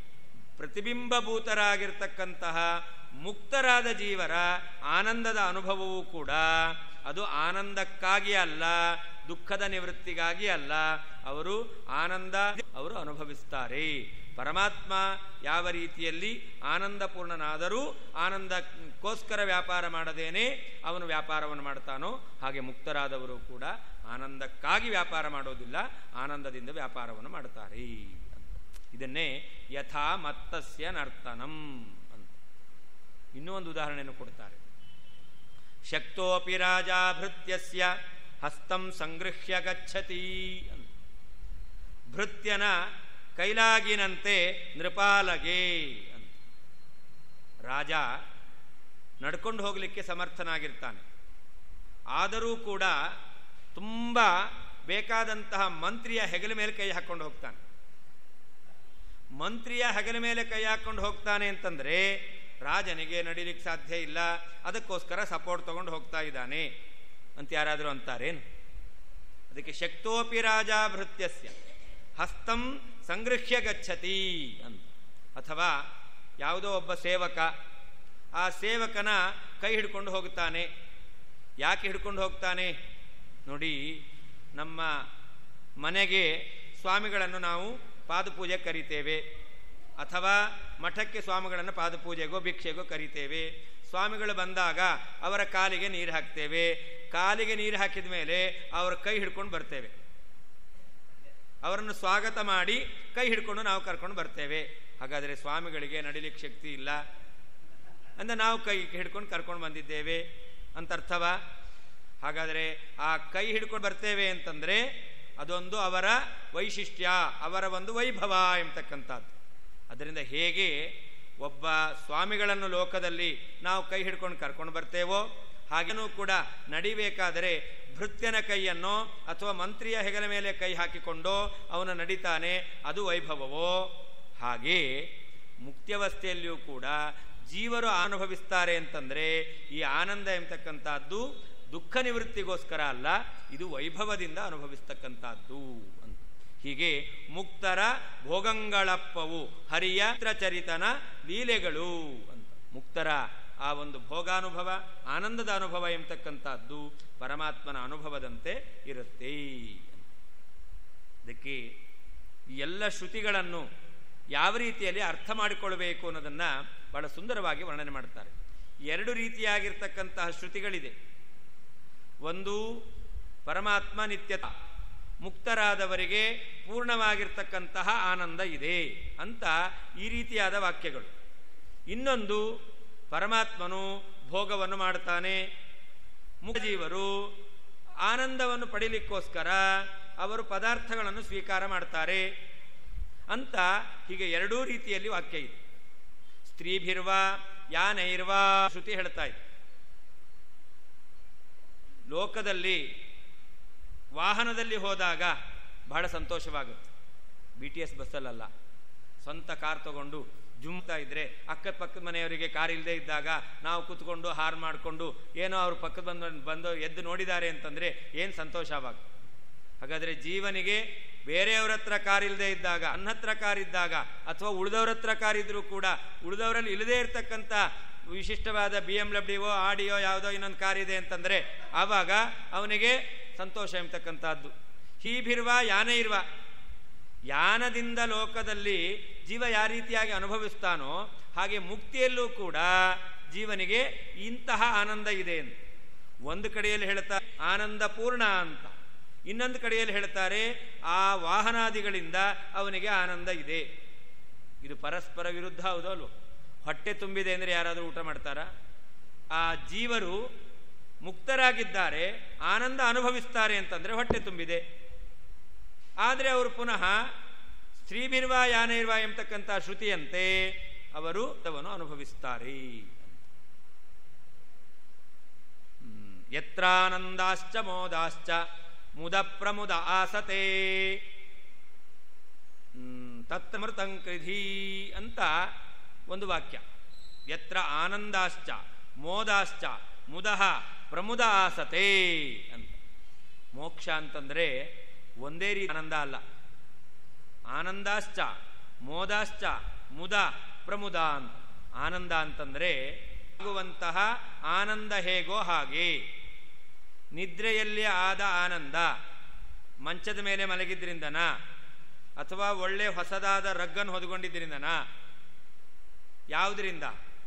ಪ್ರತಿಬಿಂಬಭೂತರಾಗಿರ್ತಕ್ಕಂತಹ ಮುಕ್ತರಾದ ಜೀವರ ಆನಂದದ ಅನುಭವವೂ ಕೂಡ ಅದು ಆನಂದಕ್ಕಾಗಿ ಅಲ್ಲ ದುಃಖದ ನಿವೃತ್ತಿಗಾಗಿ ಅಲ್ಲ ಅವರು ಆನಂದ ಅವರು ಅನುಭವಿಸ್ತಾರೆ ಪರಮಾತ್ಮ ಯಾವ ರೀತಿಯಲ್ಲಿ ಆನಂದಪೂರ್ಣನಾದರೂ ಆನಂದಕ್ಕೋಸ್ಕರ ವ್ಯಾಪಾರ ಮಾಡದೇನೆ ಅವನು ವ್ಯಾಪಾರವನ್ನು ಮಾಡ್ತಾನೋ ಹಾಗೆ ಮುಕ್ತರಾದವರು ಕೂಡ ಆನಂದಕ್ಕಾಗಿ ವ್ಯಾಪಾರ ಮಾಡೋದಿಲ್ಲ ಆನಂದದಿಂದ ವ್ಯಾಪಾರವನ್ನು ಮಾಡ್ತಾರೆ ಇದನ್ನೇ ಯಥಾ ಮತ್ತಸ್ಯ ನರ್ತನಂ ಅಂತ ಇನ್ನೂ ಒಂದು ಉದಾಹರಣೆಯನ್ನು ಕೊಡ್ತಾರೆ ಶಕ್ತೋಪಿ ರಾಜ ಭೃತ್ಯಸ್ಯ ಹಸ್ತಂ ಸಂಗೃಹ್ಯ ಗಚ್ಚತಿ ಅಂತ ಭೃತ್ಯನ ಕೈಲಾಗಿನಂತೆ ನೃಪಾಲಗೆ ಅಂತ ರಾಜ ನಡ್ಕೊಂಡು ಹೋಗಲಿಕ್ಕೆ ಸಮರ್ಥನಾಗಿರ್ತಾನೆ ಆದರೂ ಕೂಡ ತುಂಬ ಬೇಕಾದಂತಹ ಮಂತ್ರಿಯ ಹೆಗಲ ಮೇಲೆ ಕೈ ಹಾಕ್ಕೊಂಡು ಹೋಗ್ತಾನೆ ಮಂತ್ರಿಯ ಹೆಗಲ ಮೇಲೆ ಕೈ ಹಾಕ್ಕೊಂಡು ಹೋಗ್ತಾನೆ ಅಂತಂದರೆ ರಾಜನಿಗೆ ನಡಿಲಿಕ್ಕೆ ಸಾಧ್ಯ ಇಲ್ಲ ಅದಕ್ಕೋಸ್ಕರ ಸಪೋರ್ಟ್ ತಗೊಂಡು ಹೋಗ್ತಾ ಇದ್ದಾನೆ ಅಂತ ಯಾರಾದರೂ ಅಂತಾರೇನು ಅದಕ್ಕೆ ಶಕ್ತೋಪಿ ರಾಜ ಭೃತ್ಯಸ್ಯ ಹಸ್ತಂ ಸಂಗೃಹ್ಯ ಗಚ್ಚತಿ ಅಂತ ಅಥವಾ ಯಾವುದೋ ಒಬ್ಬ ಸೇವಕ ಆ ಸೇವಕನ ಕೈ ಹಿಡ್ಕೊಂಡು ಹೋಗ್ತಾನೆ ಯಾಕೆ ಹಿಡ್ಕೊಂಡು ಹೋಗ್ತಾನೆ ನೋಡಿ ನಮ್ಮ ಮನೆಗೆ ಸ್ವಾಮಿಗಳನ್ನು ನಾವು ಪಾದಪೂಜೆ ಕರಿತೇವೆ ಅಥವಾ ಮಠಕ್ಕೆ ಸ್ವಾಮಿಗಳನ್ನು ಪಾದಪೂಜೆಗೋ ಭಿಕ್ಷೆಗೋ ಕರಿತೇವೆ ಸ್ವಾಮಿಗಳು ಬಂದಾಗ ಅವರ ಕಾಲಿಗೆ ನೀರು ಹಾಕ್ತೇವೆ ಕಾಲಿಗೆ ನೀರು ಹಾಕಿದ ಮೇಲೆ ಅವರ ಕೈ ಹಿಡ್ಕೊಂಡು ಬರ್ತೇವೆ ಅವರನ್ನು ಸ್ವಾಗತ ಮಾಡಿ ಕೈ ಹಿಡ್ಕೊಂಡು ನಾವು ಕರ್ಕೊಂಡು ಬರ್ತೇವೆ ಹಾಗಾದರೆ ಸ್ವಾಮಿಗಳಿಗೆ ನಡಿಲಿಕ್ಕೆ ಶಕ್ತಿ ಇಲ್ಲ ಅಂದರೆ ನಾವು ಕೈ ಹಿಡ್ಕೊಂಡು ಕರ್ಕೊಂಡು ಬಂದಿದ್ದೇವೆ ಅಂತ ಅರ್ಥವ ಹಾಗಾದರೆ ಆ ಕೈ ಹಿಡ್ಕೊಂಡು ಬರ್ತೇವೆ ಅಂತಂದರೆ ಅದೊಂದು ಅವರ ವೈಶಿಷ್ಟ್ಯ ಅವರ ಒಂದು ವೈಭವ ಎಂಬತಕ್ಕಂಥದ್ದು ಅದರಿಂದ ಹೇಗೆ ಒಬ್ಬ ಸ್ವಾಮಿಗಳನ್ನು ಲೋಕದಲ್ಲಿ ನಾವು ಕೈ ಹಿಡ್ಕೊಂಡು ಕರ್ಕೊಂಡು ಬರ್ತೇವೋ ಹಾಗೇನೂ ಕೂಡ ನಡಿಬೇಕಾದರೆ ಭೃತ್ಯನ ಕೈಯನ್ನು ಅಥವಾ ಮಂತ್ರಿಯ ಹೆಗಲ ಮೇಲೆ ಕೈ ಹಾಕಿಕೊಂಡು ಅವನು ನಡಿತಾನೆ ಅದು ವೈಭವವೋ ಹಾಗೆ ಮುಕ್ತ್ಯವಸ್ಥೆಯಲ್ಲಿಯೂ ಕೂಡ ಜೀವರು ಅನುಭವಿಸ್ತಾರೆ ಅಂತಂದರೆ ಈ ಆನಂದ ಎಂಬತಕ್ಕಂಥದ್ದು ದುಃಖ ನಿವೃತ್ತಿಗೋಸ್ಕರ ಅಲ್ಲ ಇದು ವೈಭವದಿಂದ ಅನುಭವಿಸ್ತಕ್ಕಂಥದ್ದು ಅಂತ ಹೀಗೆ ಮುಕ್ತರ ಭೋಗಂಗಳಪ್ಪವು ಹರಿಯ ಚರಿತನ ಲೀಲೆಗಳು ಅಂತ ಮುಕ್ತರ ಆ ಒಂದು ಭೋಗಾನುಭವ ಆನಂದದ ಅನುಭವ ಎಂಬತಕ್ಕಂಥದ್ದು ಪರಮಾತ್ಮನ ಅನುಭವದಂತೆ ಇರುತ್ತೆ ಅದಕ್ಕೆ ಈ ಎಲ್ಲ ಶ್ರುತಿಗಳನ್ನು ಯಾವ ರೀತಿಯಲ್ಲಿ ಅರ್ಥ ಮಾಡಿಕೊಳ್ಬೇಕು ಅನ್ನೋದನ್ನು ಬಹಳ ಸುಂದರವಾಗಿ ವರ್ಣನೆ ಮಾಡ್ತಾರೆ ಎರಡು ರೀತಿಯಾಗಿರ್ತಕ್ಕಂತಹ ಶ್ರುತಿಗಳಿದೆ ಒಂದು ಪರಮಾತ್ಮ ನಿತ್ಯತ ಮುಕ್ತರಾದವರಿಗೆ ಪೂರ್ಣವಾಗಿರ್ತಕ್ಕಂತಹ ಆನಂದ ಇದೆ ಅಂತ ಈ ರೀತಿಯಾದ ವಾಕ್ಯಗಳು ಇನ್ನೊಂದು ಪರಮಾತ್ಮನು ಭೋಗವನ್ನು ಮಾಡ್ತಾನೆ ಮುಖಜೀವರು ಆನಂದವನ್ನು ಪಡೀಲಿಕ್ಕೋಸ್ಕರ ಅವರು ಪದಾರ್ಥಗಳನ್ನು ಸ್ವೀಕಾರ ಮಾಡ್ತಾರೆ ಅಂತ ಹೀಗೆ ಎರಡೂ ರೀತಿಯಲ್ಲಿ ವಾಕ್ಯ ಇದೆ ಸ್ತ್ರೀಭಿರ್ವ ಯಾನೈರ್ವಾ ಶ್ರುತಿ ಹೇಳ್ತಾ ಇದೆ ಲೋಕದಲ್ಲಿ ವಾಹನದಲ್ಲಿ ಹೋದಾಗ ಬಹಳ ಸಂತೋಷವಾಗುತ್ತೆ ಬಿ ಟಿ ಎಸ್ ಬಸ್ಸಲ್ಲಲ್ಲ ಸ್ವಂತ ಕಾರ್ ತಗೊಂಡು ಜುಮ್ತಾ ಇದ್ರೆ ಅಕ್ಕಪಕ್ಕದ ಮನೆಯವರಿಗೆ ಕಾರ್ ಇಲ್ಲದೆ ಇದ್ದಾಗ ನಾವು ಕೂತ್ಕೊಂಡು ಹಾರ್ ಮಾಡಿಕೊಂಡು ಏನೋ ಅವ್ರ ಪಕ್ಕದ ಬಂದು ಬಂದು ಎದ್ದು ನೋಡಿದ್ದಾರೆ ಅಂತಂದರೆ ಏನು ಸಂತೋಷ ಅವಾಗ ಹಾಗಾದರೆ ಜೀವನಿಗೆ ಬೇರೆಯವ್ರ ಹತ್ರ ಕಾರ್ ಇಲ್ಲದೆ ಇದ್ದಾಗ ನನ್ನ ಹತ್ರ ಕಾರ್ ಇದ್ದಾಗ ಅಥವಾ ಉಳಿದವ್ರ ಹತ್ರ ಕಾರ್ ಇದ್ರೂ ಕೂಡ ಉಳಿದವರಲ್ಲಿ ಇಲ್ಲದೇ ಇರತಕ್ಕಂಥ ವಿಶಿಷ್ಟವಾದ ಬಿ ಎಮ್ ಡಬ್ಲ್ಯೂ ಆಡಿಯೋ ಯಾವುದೋ ಇನ್ನೊಂದು ಕಾರ್ ಇದೆ ಅಂತಂದರೆ ಆವಾಗ ಅವನಿಗೆ ಸಂತೋಷ ಎಂಬತಕ್ಕಂಥದ್ದು ಹೀಭಿರುವ ಯಾನೇ ಇರುವ ಯಾನದಿಂದ ಲೋಕದಲ್ಲಿ ಜೀವ ಯಾವ ರೀತಿಯಾಗಿ ಅನುಭವಿಸ್ತಾನೋ ಹಾಗೆ ಮುಕ್ತಿಯಲ್ಲೂ ಕೂಡ ಜೀವನಿಗೆ ಇಂತಹ ಆನಂದ ಇದೆ ಅಂತ ಒಂದು ಕಡೆಯಲ್ಲಿ ಹೇಳ್ತಾರೆ ಆನಂದ ಪೂರ್ಣ ಅಂತ ಇನ್ನೊಂದು ಕಡೆಯಲ್ಲಿ ಹೇಳ್ತಾರೆ ಆ ವಾಹನಾದಿಗಳಿಂದ ಅವನಿಗೆ ಆನಂದ ಇದೆ ಇದು ಪರಸ್ಪರ ವಿರುದ್ಧ ಹೌದೋ ಅಲ್ವೋ ಹೊಟ್ಟೆ ತುಂಬಿದೆ ಅಂದರೆ ಯಾರಾದರೂ ಊಟ ಮಾಡ್ತಾರಾ ಆ ಜೀವರು ಮುಕ್ತರಾಗಿದ್ದಾರೆ ಆನಂದ ಅನುಭವಿಸ್ತಾರೆ ಅಂತಂದರೆ ಹೊಟ್ಟೆ ತುಂಬಿದೆ ಆದರೆ ಅವರು ಪುನಃ ಸ್ತ್ರೀಮಿರ್ವ ಯಾನೇರ್ವ ಎಂಬತಕ್ಕಂಥ ಶ್ರುತಿಯಂತೆ ಅವರು ತವನ್ನು ಅನುಭವಿಸ್ತಾರೆ ಯತ್ರಾನಂದಾಶ್ಚ ಮೋದಾಶ್ಚ ಮುದ ಪ್ರಮುದ ಆಸತೆ ತತ್ಮೃತಂಕೃಧಿ ಅಂತ ಒಂದು ವಾಕ್ಯ ಯತ್ರ ಆನಂದಾಶ್ಚ ಮೋದಾಶ್ಚ ಮುದಃ ಪ್ರಮುದ ಆಸತೆ ಅಂತ ಮೋಕ್ಷ ಅಂತಂದರೆ ಒಂದೇ ರೀತಿ ಆನಂದ ಅಲ್ಲ ಆನಂದಾಶ್ಚ ಮೋದಾಶ್ಚ ಮುದ ಪ್ರಮುದ ಅಂತ ಆನಂದ ಅಂತಂದರೆ ಆಗುವಂತಹ ಆನಂದ ಹೇಗೋ ಹಾಗೆ ನಿದ್ರೆಯಲ್ಲಿ ಆದ ಆನಂದ ಮಂಚದ ಮೇಲೆ ಮಲಗಿದ್ರಿಂದನ ಅಥವಾ ಒಳ್ಳೆ ಹೊಸದಾದ ರಗ್ಗನ್ನು ಹೊದ್ಕೊಂಡಿದ್ದರಿಂದನ ಯಾವುದರಿಂದ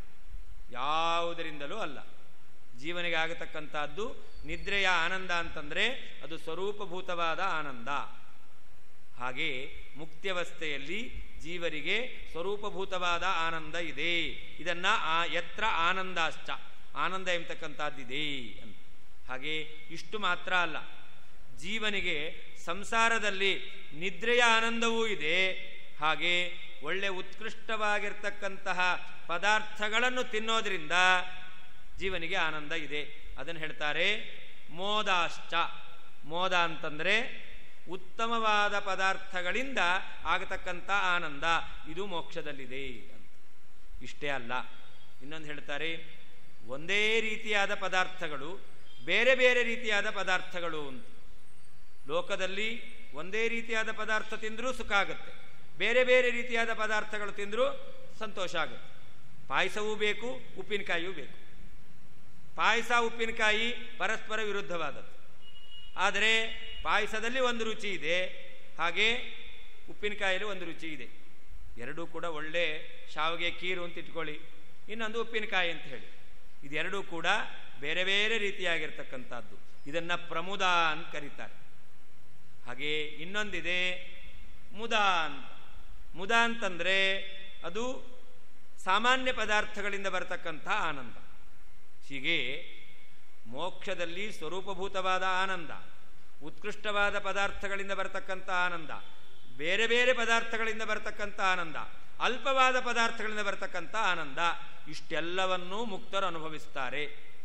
ಯಾವುದರಿಂದಲೂ ಅಲ್ಲ ಜೀವನಿಗೆ ಆಗತಕ್ಕಂಥದ್ದು ನಿದ್ರೆಯ ಆನಂದ ಅಂತಂದರೆ ಅದು ಸ್ವರೂಪಭೂತವಾದ ಆನಂದ ಹಾಗೆ ಮುಕ್ತ್ಯವಸ್ಥೆಯಲ್ಲಿ ಜೀವರಿಗೆ ಸ್ವರೂಪಭೂತವಾದ ಆನಂದ ಇದೆ ಇದನ್ನ ಆ ಯತ್ರ ಆನಂದಾಶ್ಚ ಆನಂದ ಎಂಬತಕ್ಕಂಥದ್ದಿದೆ ಅಂತ ಹಾಗೆ ಇಷ್ಟು ಮಾತ್ರ ಅಲ್ಲ ಜೀವನಿಗೆ ಸಂಸಾರದಲ್ಲಿ ನಿದ್ರೆಯ ಆನಂದವೂ ಇದೆ ಹಾಗೆ ಒಳ್ಳೆ ಉತ್ಕೃಷ್ಟವಾಗಿರ್ತಕ್ಕಂತಹ ಪದಾರ್ಥಗಳನ್ನು ತಿನ್ನೋದ್ರಿಂದ ಜೀವನಿಗೆ ಆನಂದ ಇದೆ ಅದನ್ನು ಹೇಳ್ತಾರೆ ಮೋದಾಶ್ಚ ಮೋದ ಅಂತಂದರೆ ಉತ್ತಮವಾದ ಪದಾರ್ಥಗಳಿಂದ ಆಗತಕ್ಕಂಥ ಆನಂದ ಇದು ಮೋಕ್ಷದಲ್ಲಿದೆ ಅಂತ ಇಷ್ಟೇ ಅಲ್ಲ ಇನ್ನೊಂದು ಹೇಳ್ತಾರೆ ಒಂದೇ ರೀತಿಯಾದ ಪದಾರ್ಥಗಳು ಬೇರೆ ಬೇರೆ ರೀತಿಯಾದ ಪದಾರ್ಥಗಳು ಅಂತ ಲೋಕದಲ್ಲಿ ಒಂದೇ ರೀತಿಯಾದ ಪದಾರ್ಥ ತಿಂದರೂ ಸುಖ ಆಗುತ್ತೆ ಬೇರೆ ಬೇರೆ ರೀತಿಯಾದ ಪದಾರ್ಥಗಳು ತಿಂದರೂ ಸಂತೋಷ ಆಗುತ್ತೆ ಪಾಯಸವೂ ಬೇಕು ಉಪ್ಪಿನಕಾಯಿಯೂ ಬೇಕು ಪಾಯಸ ಉಪ್ಪಿನಕಾಯಿ ಪರಸ್ಪರ ವಿರುದ್ಧವಾದದ್ದು ಆದರೆ ಪಾಯಸದಲ್ಲಿ ಒಂದು ರುಚಿ ಇದೆ ಹಾಗೆ ಉಪ್ಪಿನಕಾಯಲ್ಲಿ ಒಂದು ರುಚಿ ಇದೆ ಎರಡೂ ಕೂಡ ಒಳ್ಳೆ ಶಾವಿಗೆ ಕೀರು ಅಂತ ಇಟ್ಕೊಳ್ಳಿ ಇನ್ನೊಂದು ಉಪ್ಪಿನಕಾಯಿ ಅಂತ ಹೇಳಿ ಇದೆರಡೂ ಕೂಡ ಬೇರೆ ಬೇರೆ ರೀತಿಯಾಗಿರ್ತಕ್ಕಂಥದ್ದು ಇದನ್ನು ಪ್ರಮುದ ಅಂತ ಕರೀತಾರೆ ಹಾಗೆ ಇನ್ನೊಂದಿದೆ ಮುದ ಅಂತ ಮುದ ಅಂತಂದರೆ ಅದು ಸಾಮಾನ್ಯ ಪದಾರ್ಥಗಳಿಂದ ಬರತಕ್ಕಂಥ ಆನಂದ ಹೀಗೆ ಮೋಕ್ಷದಲ್ಲಿ ಸ್ವರೂಪಭೂತವಾದ ಆನಂದ ಉತ್ಕೃಷ್ಟವಾದ ಪದಾರ್ಥಗಳಿಂದ ಬರತಕ್ಕಂಥ ಆನಂದ ಬೇರೆ ಬೇರೆ ಪದಾರ್ಥಗಳಿಂದ ಬರತಕ್ಕಂಥ ಆನಂದ ಅಲ್ಪವಾದ ಪದಾರ್ಥಗಳಿಂದ ಬರತಕ್ಕಂಥ ಆನಂದ ಇಷ್ಟೆಲ್ಲವನ್ನೂ ಮುಕ್ತರು ಅನುಭವಿಸ್ತಾರೆ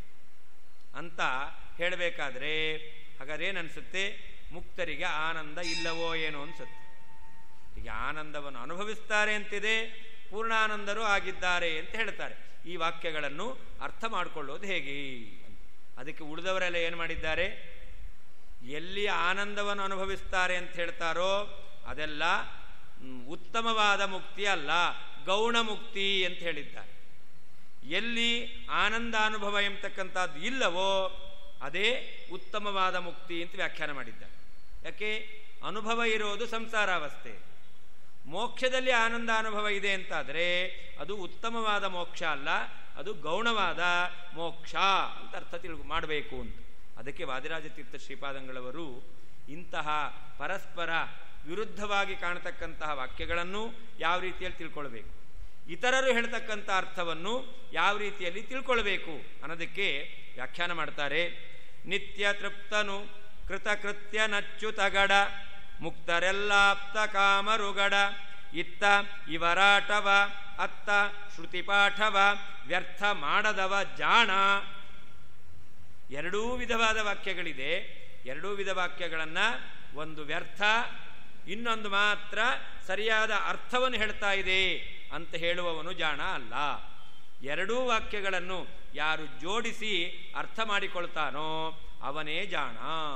ಅಂತ ಹೇಳಬೇಕಾದ್ರೆ ಹಾಗಾದ್ರೆ ಏನನ್ಸುತ್ತೆ ಮುಕ್ತರಿಗೆ ಆನಂದ ಇಲ್ಲವೋ ಏನೋ ಅನ್ಸುತ್ತೆ ಈಗ ಆನಂದವನ್ನು ಅನುಭವಿಸ್ತಾರೆ ಅಂತಿದೆ ಪೂರ್ಣಾನಂದರು ಆಗಿದ್ದಾರೆ ಅಂತ ಹೇಳ್ತಾರೆ ಈ ವಾಕ್ಯಗಳನ್ನು ಅರ್ಥ ಮಾಡಿಕೊಳ್ಳೋದು ಹೇಗೆ ಅದಕ್ಕೆ ಉಳಿದವರೆಲ್ಲ ಏನು ಮಾಡಿದ್ದಾರೆ ಎಲ್ಲಿ ಆನಂದವನ್ನು ಅನುಭವಿಸ್ತಾರೆ ಅಂತ ಹೇಳ್ತಾರೋ ಅದೆಲ್ಲ ಉತ್ತಮವಾದ ಮುಕ್ತಿ ಅಲ್ಲ ಗೌಣ ಮುಕ್ತಿ ಅಂತ ಹೇಳಿದ್ದಾರೆ ಎಲ್ಲಿ ಆನಂದಾನುಭವ ಎಂಬತಕ್ಕಂಥದ್ದು ಇಲ್ಲವೋ ಅದೇ ಉತ್ತಮವಾದ ಮುಕ್ತಿ ಅಂತ ವ್ಯಾಖ್ಯಾನ ಮಾಡಿದ್ದಾರೆ ಯಾಕೆ ಅನುಭವ ಇರೋದು ಸಂಸಾರಾವಸ್ಥೆ ಮೋಕ್ಷದಲ್ಲಿ ಆನಂದ ಅನುಭವ ಇದೆ ಅಂತಾದರೆ ಅದು ಉತ್ತಮವಾದ ಮೋಕ್ಷ ಅಲ್ಲ ಅದು ಗೌಣವಾದ ಮೋಕ್ಷ ಅಂತ ಅರ್ಥ ತಿಳ್ಕೊ ಮಾಡಬೇಕು ಅಂತ ಅದಕ್ಕೆ ವಾದಿರಾಜ ತೀರ್ಥ ಶ್ರೀಪಾದಂಗಳವರು ಇಂತಹ ಪರಸ್ಪರ ವಿರುದ್ಧವಾಗಿ ಕಾಣತಕ್ಕಂತಹ ವಾಕ್ಯಗಳನ್ನು ಯಾವ ರೀತಿಯಲ್ಲಿ ತಿಳ್ಕೊಳ್ಬೇಕು ಇತರರು ಹೇಳ್ತಕ್ಕಂಥ ಅರ್ಥವನ್ನು ಯಾವ ರೀತಿಯಲ್ಲಿ ತಿಳ್ಕೊಳ್ಬೇಕು ಅನ್ನೋದಕ್ಕೆ ವ್ಯಾಖ್ಯಾನ ಮಾಡ್ತಾರೆ ನಿತ್ಯ ತೃಪ್ತನು ಕೃತಕೃತ್ಯ ನಚ್ಚುತಗಡ ಮುಕ್ತರೆಲ್ಲಾಪ್ತ ಕಾಮರುಗಡ ಇತ್ತ ಇವರಾಟವ ಅತ್ತ ಶ್ರುತಿಪಾಠವ ವ್ಯರ್ಥ ಮಾಡದವ ಜಾಣ ಎರಡೂ ವಿಧವಾದ ವಾಕ್ಯಗಳಿದೆ ಎರಡೂ ವಿಧ ವಾಕ್ಯಗಳನ್ನು ಒಂದು ವ್ಯರ್ಥ ಇನ್ನೊಂದು ಮಾತ್ರ ಸರಿಯಾದ ಅರ್ಥವನ್ನು ಹೇಳ್ತಾ ಇದೆ ಅಂತ ಹೇಳುವವನು ಜಾಣ ಅಲ್ಲ ಎರಡೂ ವಾಕ್ಯಗಳನ್ನು ಯಾರು ಜೋಡಿಸಿ ಅರ್ಥ ಮಾಡಿಕೊಳ್ತಾನೋ ಅವನೇ ಜಾಣ